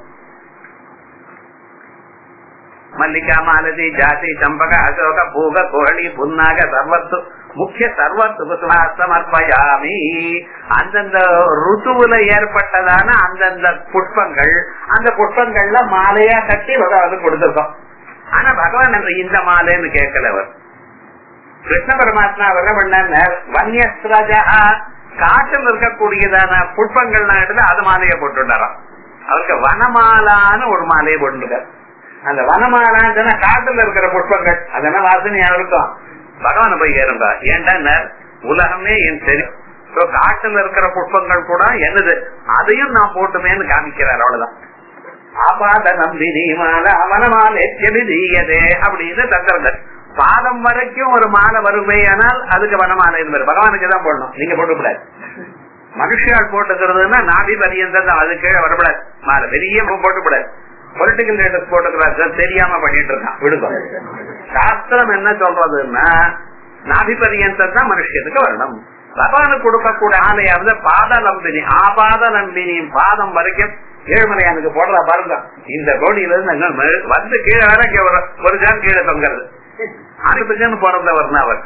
மல்லிகா மாலதி ஜாதி சம்பக அசோக பூக கோழி புன்னாக சர்வத்து முக்கிய சர்வத்து சமர்ப்பயாமி அந்தந்த ருத்துவுல ஏற்பட்டதான அந்தந்த புஷ்பங்கள் அந்த புஷ்பங்கள்ல மாலையா கட்டி பகவானுக்கு கொடுத்திருக்கோம் ஆனா பகவான் அந்த இந்த மாலைன்னு கேட்கல அவர் கிருஷ்ண பரமாத்மா அவர் என்ன பண்ணார் வன்யஸ்ரஜா காட்டில் இருக்கக்கூடியதான புஷ்பங்கள்லாம் எடுத்து அது மாலையை போட்டுட்டாராம் அவருக்கு வனமாலான்னு ஒரு மாலையை போட்டுருக்கார் அந்த வனமாலான்னு காட்டுல இருக்கிற புஷ்பங்கள் அதெல்லாம் வாசனையா இருக்கும் பகவான போய் கேருந்தா ஏன்டா உலகமே என் தெரியும் காட்டுல இருக்கிற புஷ்பங்கள் கூட என்னது அதையும் நான் போட்டுமேன்னு காமிக்கிறார் அவ்வளவுதான் ஆபாத நம்பினி மாலை அவனமாலே செபிதீயதே அப்படின்னு தங்குறது பாதம் வரைக்கும் ஒரு மாலை வருமையானால் அதுக்கு வனமாலை என்பது பகவானுக்கு தான் போடணும் நீங்க போட்டுக்கூடாது மனுஷியால் போட்டுக்கிறதுனா நாபி பரியந்தம் தான் அது கீழே வரக்கூடாது மாலை பெரிய போட்டுக்கூடாது பொலிட்டிக்கல் லீடர்ஸ் போட்டுக்கிறார் தெரியாம பண்ணிட்டு இருக்கான் விடுதல் சாஸ்திரம் என்ன சொல்றதுன்னா நாபிபரியந்தம் தான் மனுஷத்துக்கு வரணும் பகவானுக்கு கொடுக்கக்கூடிய ஆலையாவது பாத நம்பினி ஆபாத நம்பினியும் பாதம் வரைக்கும் ஏழுமலையானுக்கு போடுறா பாருங்க இந்த கோடியில இருந்து வந்து கீழே வர ஒரு ஜான் கீழே தொங்குறது அடுத்த போறத வரணும் அவர்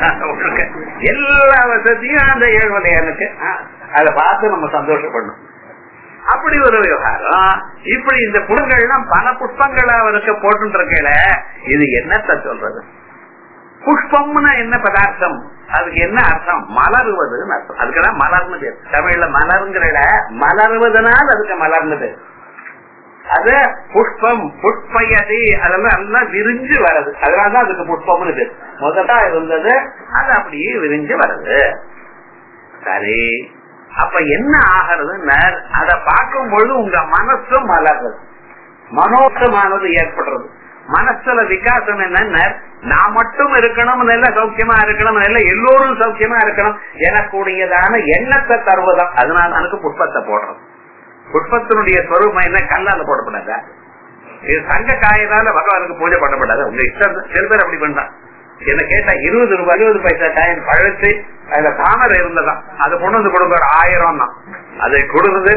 எல்லா வசதியும் அந்த ஏழுமலையானுக்கு அதை பார்த்து நம்ம சந்தோஷப்படணும் அப்படி ஒரு விவகாரம் இப்படி இந்த புஷ்பங்கள்லாம் பல புஷ்பங்கள் அவருக்கு போட்டு இருக்கல இது என்னத்த சொல்றது புஷ்பம்னா என்ன பதார்த்தம் அதுக்கு என்ன அர்த்தம் மலருவதுன்னு அர்த்தம் அதுக்குதான் மலர்னு பேர் தமிழ்ல மலருங்கிற மலருவதனால் அதுக்கு மலர்னு பேர் அது புஷ்பம் புஷ்பயதி அதெல்லாம் நல்லா விரிஞ்சு வருது அதனாலதான் அதுக்கு புஷ்பம்னு பேர் முதல்ல இருந்தது அது அப்படியே விரிஞ்சு வருது சரி அப்ப என்ன ஆகிறதுன்னு அதை பார்க்கும் பொழுது உங்க மனசு மலர்றது மனோசமானது ஏற்படுறது மனசுல விகாசம் என்ன நான் மட்டும் இருக்கணும் நல்ல சௌக்கியமா இருக்கணும் நல்ல எல்லோரும் சௌக்கியமா இருக்கணும் எனக்கூடியதான எண்ணத்தை தருவதம் அதனால எனக்கு புஷ்பத்தை போடுறது புஷ்பத்தினுடைய சொரூபம் என்ன கல்லால போடப்படாதா இது தங்க காயினால பகவானுக்கு பூஜை பண்ணப்படாது உங்க இஷ்டம் சில பேர் அப்படி பண்றான் என்ன கேட்டா இருபது ரூபாய் இருபது பைசா காயின் பழச்சு அதுல தாமரை இருந்ததா அது கொண்டு வந்து கொடுங்க ஒரு ஆயிரம் தான் அதை கொடுத்ததே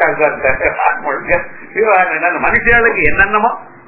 நிறுத்திட்டாங்க மனுஷர்களுக்கு என்னென்னமோ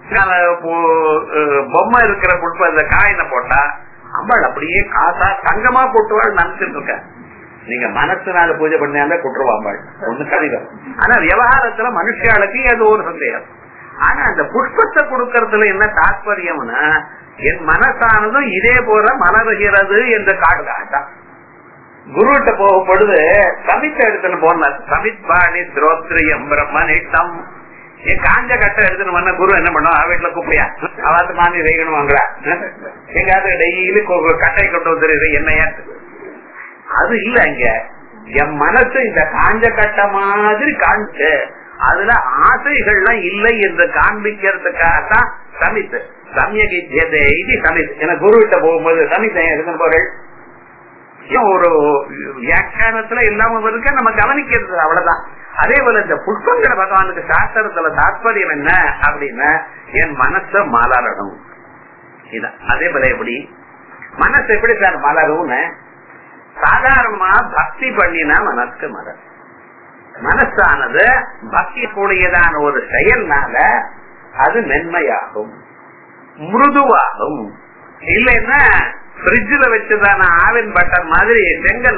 பொம்மை இருக்கிற புட்ப இந்த காயினை போட்டா அம்பாள் அப்படியே காசா தங்கமா போட்டுவாள் நினைச்சிட்டு இருக்க நீங்க மனசுனால பூஜை பண்ணியால குற்றுவாம்பாள் ஒண்ணு கடிதம் ஆனா விவகாரத்துல மனுஷாளுக்கு அது ஒரு சந்தேகம் ஆனா அந்த புஷ்பத்தை கொடுக்கறதுல என்ன தாற்பயம்னா என் மனசானதும் இதே போல மலருகிறது என்று காட்டுதான் குருட்ட போகும் பொழுது சமித்த எடுத்துன்னு போனார் சமித் பாணி திரோத்ரியம் பிரம்மனிட்டம் என் காஞ்ச கட்டை எடுத்துன்னு வந்த குரு என்ன பண்ணுவோம் வீட்டுல கூப்பிடியா அவாத்து மாமி வைக்கணும் வாங்குறா எங்காவது டெய்லி கட்டை கொண்டு வந்துருது என்னையா அது இல்ல இங்க என் மனசு இந்த காஞ்ச கட்ட மாதிரி காஞ்சு அதுல ஆசைகள்லாம் இல்லை என்று காண்பிக்கிறதுக்காகத்தான் சமித்து சமயகித்தியதை இது சமித் என குரு கிட்ட போகும்போது சமித் எடுத்துன்னு போறேன் ஒரு வியாக்கியானத்துல இல்லாம இருக்க நம்ம கவனிக்கிறது அவ்வளவுதான் அதே போல இந்த புஷ்பங்களை பகவானுக்கு சாஸ்திரத்துல தாற்பயம் என்ன அப்படின்னா என் மனச மலரணும் இதான் அதே போல எப்படி மனசு எப்படி சார் மலரும்னு சாதாரணமா பக்தி பண்ணினா மனசு மரம் மனசானது பக்தி கூடியதான ஒரு செயல்னால அது மென்மையாகும் மிருதுவாகும் இல்லைன்னா பிரிட்ஜில் வச்சதான ஆவின் பட்டன் மாதிரி செங்கல்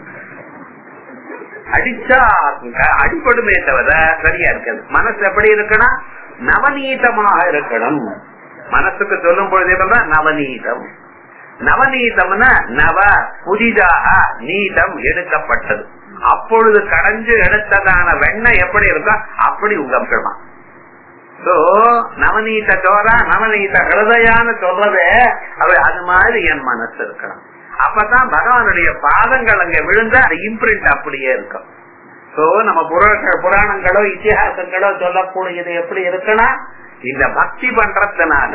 அடிச்சா அடிபடுமே தவிர சரியா இருக்காது மனசு எப்படி இருக்கணும் நவநீதமாக இருக்கணும் மனசுக்கு சொல்லும் பொழுதே நவநீதம் நவநீதம்னா நவ புதிதாக நீதம் எடுக்கப்பட்டது அப்பொழுது கடைஞ்சு எடுத்ததான வெண்ணெய் எப்படி இருக்கோ அப்படி உங்கமா சோ நவநீத சோரா நவநீத ஹிருதயான்னு சொல்றதே அது அது மாதிரி என் மனசு இருக்கணும் அப்பதான் பகவானுடைய பாதங்கள் அங்க விழுந்தா அது இம்ப்ரிண்ட் அப்படியே இருக்கும் சோ நம்ம புராணங்களோ இத்திஹாசங்களோ சொல்லக்கூடியது எப்படி இருக்குன்னா இந்த பக்தி பண்றதுனால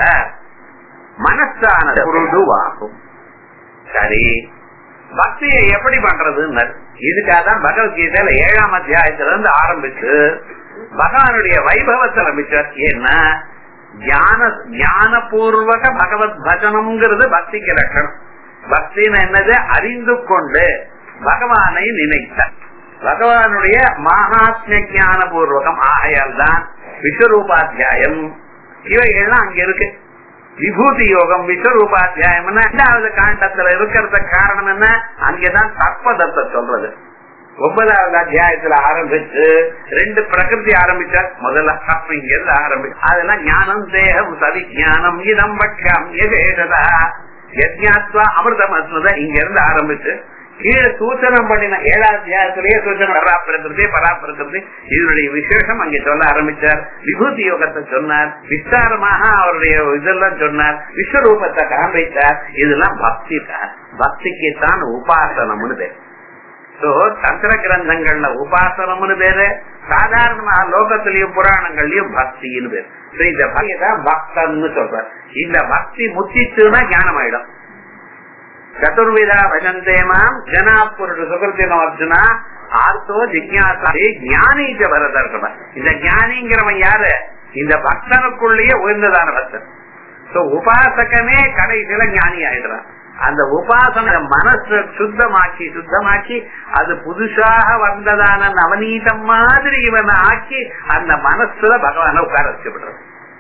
மனசானது உருதுவாகும் சரி பக்தியை எப்படி பண்றதுன்னு இதுக்காக தான் பகவத்கீதையில ஏழாம் அத்தியாயத்துல இருந்து ஆரம்பிச்சு பகவானுடைய வைபவத்தை ஆரம்பிச்சார் ஏன்னா ஞான ஞானபூர்வக பகவத் பஜனம்ங்கிறது பக்திக்கு லட்சணம் பக்தின்னு என்னது அறிந்து கொண்டு பகவானை நினைத்தார் பகவானுடைய மகாத்மிய ஞான பூர்வகம் ஆகையால் தான் விஸ்வரூபாத்தியாயம் இவைகள்லாம் அங்க இருக்கு விபூதி யோகம் விஸ்வரூபாத்தியாயம் இரண்டாவது காண்டத்துல இருக்கிறத காரணம் என்ன அங்கேதான் தற்பதத்தை சொல்றது ஒன்பதாவது அத்தியாயத்துல ஆரம்பிச்சு ரெண்டு பிரகிருதி ஆரம்பிச்சார் முதல்ல இங்க இருந்து ஆரம்பிச்சு அதெல்லாம் ஞானம் தேகம் சதி ஞானம் இதம் பட்சம் எதேதா யஜ்ஞாத்வா அமிர்தம் அஸ்மத இங்க இருந்து ஆரம்பிச்சு கீழே சூச்சனம் பண்ணின ஏழாவது அத்தியாயத்திலேயே சூச்சனம் பராப்பிரகிருதி பராப்பிரகிருதி இதனுடைய விசேஷம் அங்கே சொல்ல ஆரம்பிச்சார் விபூதி யோகத்தை சொன்னார் விஸ்தாரமாக அவருடைய இதெல்லாம் சொன்னார் விஸ்வரூபத்தை காண்பித்தார் இதெல்லாம் பக்தி பக்திக்கு தான் உபாசனம்னு பேர் சோ தந்திர கிரந்தங்கள்ல உபாசனம்னு பேரு சாதாரணமா லோகத்திலயும் புராணங்கள்லயும் பக்தின்னு பேரு இந்த பக்தி தான் பக்தன்னு சொல்ற இந்த பக்தி முத்திச்சுன்னா ஞானம் ஆயிடும் சதுர்விதா பஜந்தேமாம் ஜனா புருஷ சுகிருத்தினோ அர்ஜுனா ஆர்த்தோ ஜிக்யாசே ஞானீச்ச பரதர்கம இந்த ஞானிங்கிறவன் யாரு இந்த பக்தனுக்குள்ளேயே உயர்ந்ததான பக்தன் சோ உபாசகனே கடைசியில ஞானி ஆயிடுறான் அந்த உபாசன மனசு சுத்தமாக்கி சுத்தமாக்கி அது புதுசாக வந்ததான நவநீதம் மாதிரி இவனை ஆக்கி அந்த மனசுல பகவான உட்கார வச்சுப்படுறது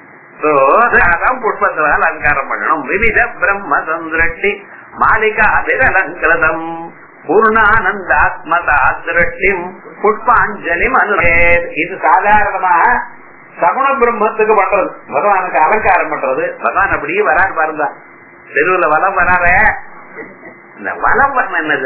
அதான் புஷ்பத்தினால அலங்காரம் பண்ணணும் விவித பிரம்ம சந்திரட்டி மாளிகா விரலங்கிருதம் பூர்ணானந்தாத்மதா திருஷ்டிம் புஷ்பாஞ்சலி மனுரே இது சாதாரணமா சகுண பிரம்மத்துக்கு பண்றது பகவானுக்கு அலங்காரம் பண்றது பகவான் அப்படியே வராது பாருங்க தெருவுல வளம் வராத இந்த வளம் வரம் என்னது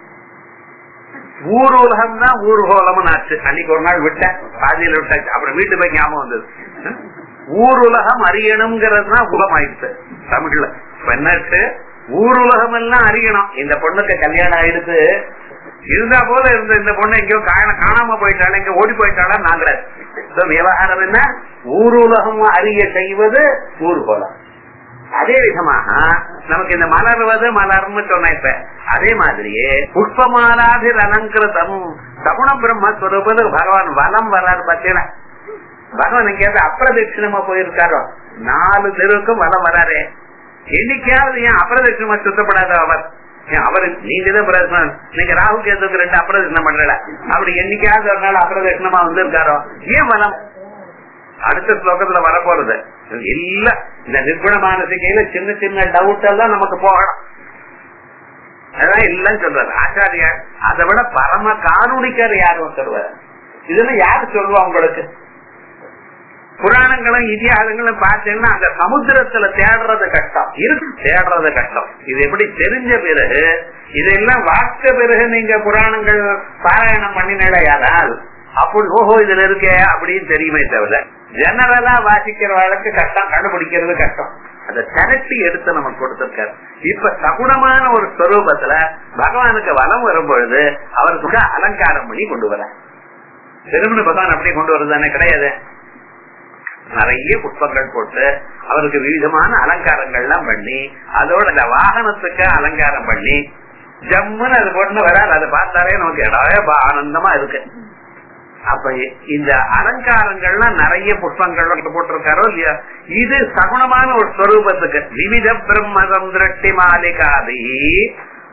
ஊர் உலகம் தான் ஊர்கோலம் ஆச்சு அன்னைக்கு ஒரு நாள் விட்டேன் பாதியில விட்டாச்சு அப்புறம் வீட்டு போய் ஞாபகம் வந்தது ஊர் உலகம் அறியணுங்கிறது தான் உலகம் ஆயிடுச்சு தமிழ்ல பெண்ணாச்சு ஊர் உலகம் எல்லாம் அறியணும் இந்த பொண்ணுக்கு கல்யாணம் ஆயிடுச்சு இருந்தா போல இருந்த இந்த பொண்ணு எங்கேயோ காணாம போயிட்டாலும் எங்க ஓடி போயிட்டாலும் நாங்கள விவகாரம் என்ன ஊர் உலகம் அறிய செய்வது ஊர்கோலம் அதே விதமாக நமக்கு இந்த மலர்வது மலர்னு சொன்ன இப்ப அதே மாதிரியே புஷ்பமாலாதிர் அலங்கிருதம் சகுண பிரம்மஸ்வரூபது பகவான் வலம் வராது பார்த்தீங்கன்னா பகவான் எங்கேயாவது அப்பிரதட்சிணமா போயிருக்காரோ நாலு தெருவுக்கும் வலம் வராரு என்னைக்காவது ஏன் அப்பிரதட்சிணமா சுத்தப்படாத அவர் அவரு நீங்க தான் பிரதட்சணம் நீங்க ராகு கேதுக்கு ரெண்டு அப்பிரதட்சணம் பண்றல அப்படி என்னைக்காவது ஒரு நாள் அப்பிரதட்சணமா வந்திருக்காரோ ஏன் வலம் அடுத்த ஸ்லோகத்துல வரப்போறது இல்ல இந்த நிர்குண மானசிகையில சின்ன சின்ன டவுட் எல்லாம் நமக்கு போகணும் அதான் எல்லாம் சொல்றாரு ஆச்சாரியார் அதை விட பரம காரூணிக்கர் யாரும் சொல்வார் இதுல யாரு சொல்லுவா உங்களுக்கு புராணங்களும் இதிகாசங்களும் பார்த்தீங்கன்னா அந்த சமுத்திரத்துல தேடுறது கஷ்டம் இருக்கு தேடுறது கஷ்டம் இது எப்படி தெரிஞ்ச பிறகு இதெல்லாம் வாக்க பிறகு நீங்க புராணங்கள் பாராயணம் பண்ணினால யாரால் அப்படி ஓஹோ இதுல இருக்கே அப்படின்னு தெரியுமே தவிர ஜெனரலா வாசிக்கிற வழக்கு கஷ்டம் கண்டுபிடிக்கிறது கஷ்டம் அதை திரட்டி எடுத்து நமக்கு கொடுத்திருக்காரு இப்ப சகுணமான ஒரு ஸ்வரூபத்துல பகவானுக்கு வளம் வரும் பொழுது அவருக்கு அலங்காரம் பண்ணி கொண்டு வர திருமண பகவான் அப்படியே கொண்டு வருதானே கிடையாது நிறைய புஷ்பங்கள் போட்டு அவருக்கு விவிதமான அலங்காரங்கள்லாம் பண்ணி அதோட அந்த வாகனத்துக்கு அலங்காரம் பண்ணி ஜம்முன்னு அது கொண்டு வராது அதை பார்த்தாலே நமக்கு இடம் ஆனந்தமா இருக்கு அப்ப இந்த அலங்காரங்கள்லாம் நிறைய புஷ்பங்கள் போட்டிருக்காரோ இல்லையா இது சகுணமான ஒரு ஸ்வரூபத்துக்கு விவித பிரம்மதம் திருஷ்டி மாலிகாதி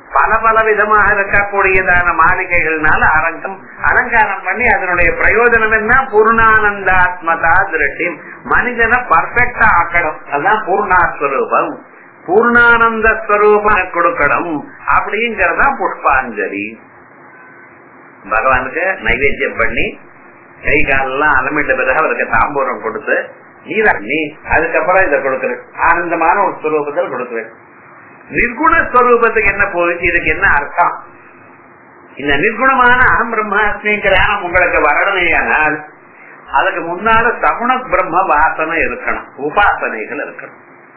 பல பல விதமாக இருக்கக்கூடியதான மாளிகைகள்னால அரங்கம் அலங்காரம் பண்ணி அதனுடைய பிரயோஜனம் என்ன பூர்ணானந்தாத்மதா திருஷ்டி மனிதனை பர்ஃபெக்டா ஆக்கணும் அதுதான் பூர்ணாஸ்வரூபம் பூர்ணானந்த ஸ்வரூபம் கொடுக்கணும் அப்படிங்கறதா புஷ்பாஞ்சலி பகவானுக்கு நைவேத்தியம் பண்ணி கை காலெல்லாம் அலமிட்ட பிறகு அவருக்கு தாம்பூரம் கொடுத்து நீராண்ணி அதுக்கப்புறம் இதை கொடுக்குறேன் ஆனந்தமான ஒரு ஸ்வரூபத்தில் கொடுக்குறேன் நிர்குண ஸ்வரூபத்துக்கு என்ன போயிட்டு இதுக்கு என்ன அர்த்தம் இந்த நிர்குணமான அகம் பிரம்மாஸ்மிங்கிற உங்களுக்கு வரணுமேயானால் அதுக்கு முன்னால சகுண பிரம்ம வாசனை இருக்கணும் உபாசனைகள் இருக்கணும்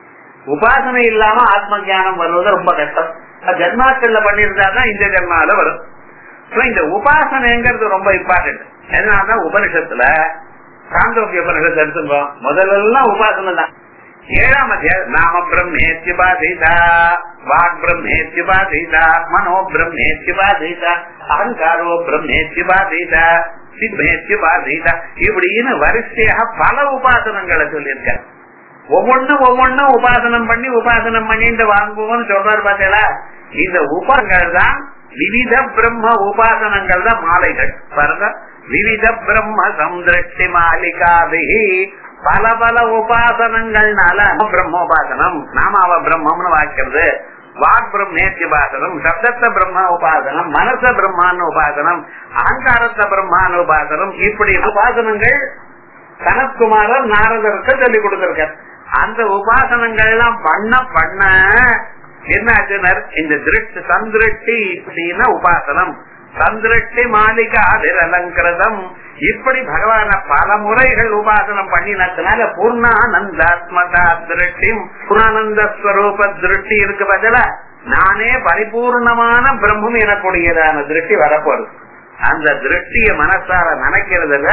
உபாசனை இல்லாம ஆத்ம ஜானம் வருவது ரொம்ப கஷ்டம் ஜென்மாக்கள்ல பண்ணியிருந்தாதான் இந்த ஜென்மால வரும் இந்த உபாசனைங்கிறது ரொம்ப இம்பார்ட்டன்ட் அதனாலதான் உபனிஷத்துல சாந்தோக்கிய உபனிஷத்து எடுத்துக்கோ முதல்ல உபாசனை தான் ஏழாம் அத்தியாயம் நாம பிரம்மேத்யுபாதிதா வாக் பிரம்மேத்யுபாதிதா மனோ பிரம்மேத்யுபாதிதா அகங்காரோ பிரம்மேத்யுபாதிதா சித்தேத்யுபாதிதா இப்படின்னு வரிசையாக பல உபாசனங்களை சொல்லியிருக்காரு ஒவ்வொன்னும் ஒவ்வொன்னும் உபாசனம் பண்ணி உபாசனம் பண்ணிட்டு வாங்குவோம்னு சொல்றாரு பாத்தீங்களா இந்த உபங்கள் தான் விவித பிரம்ம உபாசனங்கள் தான் மாலைகள் பாருங்க விவித பிரம்ம சம்திருஷ்டி மாலிகாபிகி பல பல உபாசனங்கள்னால பிரம்மோபாசனம் நாமாவ பிரம்மம்னு வாக்கிறது வாக் பிரம்மேத்தி உபாசனம் சப்தத்த பிரம்ம உபாசனம் மனச பிரம்மான்னு உபாசனம் அகங்காரத்த பிரம்மான்னு உபாசனம் இப்படி உபாசனங்கள் சனத்குமாரர் நாரதருக்கு சொல்லிக் கொடுத்திருக்கார் அந்த உபாசனங்கள் எல்லாம் பண்ண பண்ண என்னாச்சுனர் இந்த திருஷ்டி சந்திருஷ்டி இப்படின்னா உபாசனம் சந்திருஷ்டி மாளிகா அலங்கிருதம் இப்படி பகவான பல முறைகள் உபாசனம் பண்ணினதுனால பூர்ணானந்தாத்மதா திருஷ்டி பூர்ணானந்த ஸ்வரூப திருஷ்டி இருக்கு பதில நானே பரிபூர்ணமான பிரம்மம் எனக்கூடியதான திருஷ்டி வரப்போறது அந்த திருஷ்டிய மனசார நினைக்கிறதுல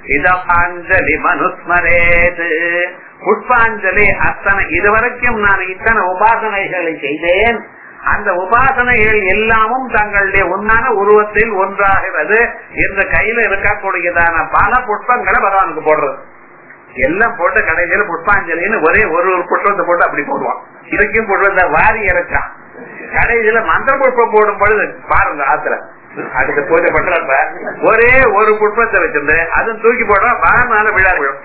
இதபாஞ்சலி மனுஸ்மரேது புஷ்பாஞ்சலி அத்தனை இதுவரைக்கும் நான் இத்தனை உபாசனைகளை செய்தேன் அந்த உபாசனைகள் எல்லாமும் தங்களுடைய உன்னான உருவத்தில் ஒன்றாகிறது என்ற கையில இருக்கக்கூடியதான பல புஷ்பங்களை பகவானுக்கு போடுறது எல்லாம் போட்டு கடைசியில புஷ்பாஞ்சலின்னு ஒரே ஒரு ஒரு புஷ்பத்தை போட்டு அப்படி போடுவான் இதுக்கும் புஷ்பத்தை வாரி இறச்சான் கடைசியில மந்திர புஷ்பம் போடும் பொழுது பாருங்க ஆத்திர அதுக்கு பூஜை பண்றப்ப ஒரே ஒரு புஷ்பத்தை வச்சிருந்து அதுவும் தூக்கி போடுறா பாருனால விழா விழும்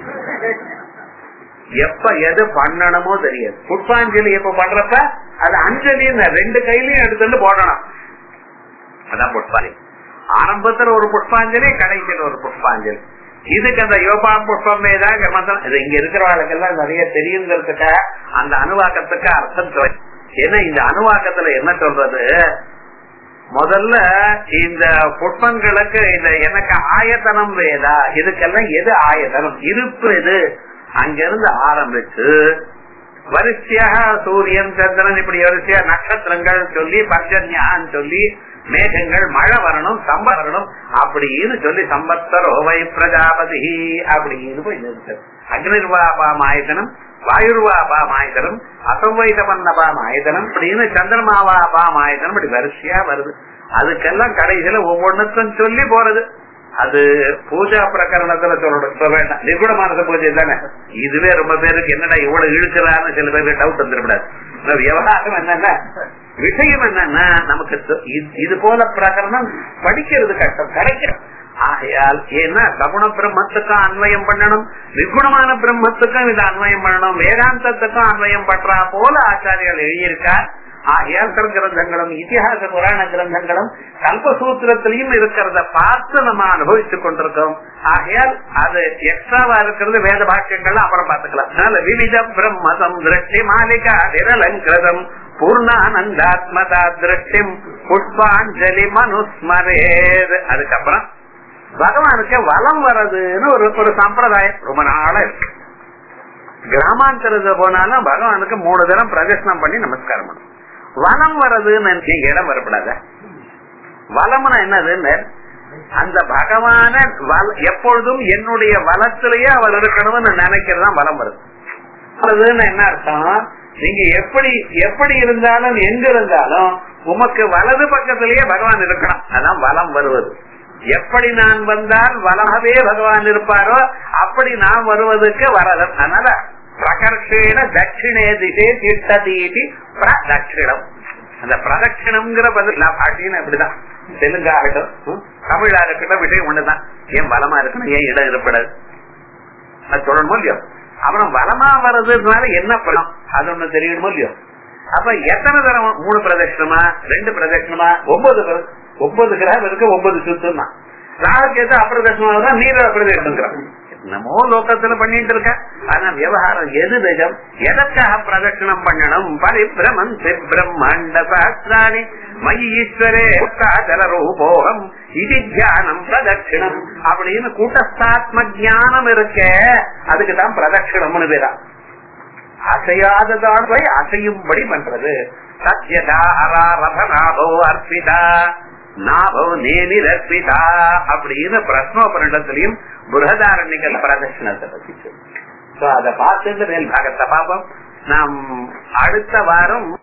எப்ப எது பண்ணணுமோ தெரியாது புஷ்பாஞ்சலி எப்ப பண்றப்ப அது அஞ்சலி ரெண்டு கையிலயும் எடுத்துட்டு போடணும் அதான் புஷ்பாஞ்சலி ஆரம்பத்துல ஒரு புஷ்பாஞ்சலி கடைசியில் ஒரு புஷ்பாஞ்சலி இதுக்கு அந்த யோபா புஷ்பம் இது இங்க இருக்கிறவர்களுக்கெல்லாம் நிறைய தெரியுங்கிறதுக்கு அந்த அணுவாக்கத்துக்கு அர்த்தம் சொல்ல ஏன்னா இந்த அணுவாக்கத்துல என்ன சொல்றது முதல்ல இந்த புஷ்பங்களுக்கு இந்த எனக்கு ஆயத்தனம் வேதா இதுக்கெல்லாம் எது ஆயத்தனம் இருப்பு எது அங்கிருந்து ஆரம்பிச்சு வரிசையாக சூரியன் சந்திரன் இப்படி வரிசையா நட்சத்திரங்கள் சொல்லி பஞ்சன்யான்னு சொல்லி மேகங்கள் மழை வரணும் சம்ப வரணும் அப்படின்னு சொல்லி சம்பத்தர் ஓவை பிரஜாபதி அப்படின்னு போய் நிறுத்தது அக்னிர்வாபாமாயத்தனம் வாயுர்வாபாமாயத்தனம் அசவைதமன்னபாமாயத்தனம் இப்படின்னு சந்திரமாவாபாமாயத்தனம் இப்படி வரிசையா வருது அதுக்கெல்லாம் கடைசியில ஒவ்வொன்றுக்கும் சொல்லி போறது அது பூஜா பிரகரணத்துல சொல்லணும் சொல்ல வேண்டாம் நிர்குணமானத பூஜை தானே இதுவே ரொம்ப பேருக்கு என்னடா இவ்வளவு இழுக்கிறான்னு சில பேருக்கு டவுட் வந்துடக்கூடாது விவகாரம் என்னன்னா விஷயம் என்னன்னா நமக்கு இது போல பிரகரணம் படிக்கிறது கஷ்டம் கிடைக்கும் ஆகையால் ஏன்னா சகுண பிரம்மத்துக்கும் அன்வயம் பண்ணணும் நிர்குணமான பிரம்மத்துக்கும் இதை அன்வயம் பண்ணணும் வேதாந்தத்துக்கும் அன்வயம் பண்றா போல ஆச்சாரியர்கள் எழுதியிருக்கார் ஆகையால் கிரந்தங்களும் இத்திஹாச புராண கிரந்தங்களும் கல்பசூத்திரத்திலையும் இருக்கிறத பார்த்து நம்ம அனுபவித்துக் கொண்டிருக்கோம் ஆகையால் அது எக்ஸ்ட்ராவா இருக்கிறது வேத பாக்கியங்கள் அப்புறம் பார்த்துக்கலாம் அதனால விவித பிரம்மதம் திருஷ்டி மாலிகா நிரலங்கிருதம் பூர்ணானந்தாத்மதா திருஷ்டி புஷ்பாஞ்சலி மனுஸ்மரேது அதுக்கப்புறம் பகவானுக்கு வளம் வர்றதுன்னு ஒரு ஒரு சம்பிரதாயம் ரொம்ப நாளா இருக்கு கிராமாந்தரத்துல போனாலும் பகவானுக்கு மூணு தினம் பிரதர்ஷனம் பண்ணி நமஸ்காரம் பண்ணும் வளம் வர்றதுன்னு நீங்க இடம் வரப்படாத வளம்னா என்னதுன்னு அந்த பகவான எப்பொழுதும் என்னுடைய வளத்திலேயே அவர் இருக்கணும்னு நினைக்கிறதா வளம் வருது அதுன்னு என்ன அர்த்தம் நீங்க எப்படி எப்படி இருந்தாலும் எங்க இருந்தாலும் உமக்கு வலது பக்கத்திலேயே பகவான் இருக்கணும் அதான் வளம் வருவது எப்படி நான் வந்தால் வளமாவே பகவான் இருப்பாரோ அப்படி நான் வருவதற்கு வரதன் அதனால பிரகர்ஷேன தட்சிணே திசே திட்டதீதி பிரதட்சிணம் அந்த பிரதட்சிணம்ங்கிற பதில் பாட்டின்னு அப்படிதான் தெலுங்கு ஆகட்டும் ம், தமிழ் ஆகட்டும் விஷயம் ஒண்ணுதான் ஏன் பலமா இருக்கணும் ஏன் இடம் இருப்படாது அது சொல்லணுமோ இல்லையோ அப்புறம் வலமா வர்றதுனால என்ன பலம் அது ஒண்ணு தெரியணுமோ இல்லையோ அப்ப எத்தனை தரம் மூணு பிரதட்சணமா ரெண்டு பிரதட்சணமா ஒன்பது பிர- ஒன்பது கிரகம் இருக்கு ஒன்பது சுத்தம் ராகுக்கு அப்பிரதட்சணமா தான் நீர பிரதட்சணம் என்னமோ லோகத்துல பண்ணிட்டு இருக்க ஆனா விவகாரம் எது நிஜம் எதற்காக பிரதட்சணம் பண்ணணும் பரிபிரமன் பிரம்மாண்ட சாஸ்திராணி மயி ஈஸ்வரே உத்தாச்சல ரூபோகம் இது தியானம் பிரதட்சிணம் அப்படின்னு கூட்டஸ்தாத்ம ஞானம் இருக்க அதுக்கு தான் பிரதட்சிணம்னு பேரா அசையாததான் போய் அசையும்படி பண்றது சத்யதா அரா ரதநாபோ அர்ப்பிதா நாபோ நேனில் அர்ப்பிதா அப்படின்னு பிரஸ்னோபரிடத்திலையும் புரதாரண்யங்கள் பிரதட்சிணத்தை பத்தி சொல்லு. So, அதை பார்த்துட்டு மேல் பாகத்தை பார்ப்போம் நாம் அடுத்த வாரம்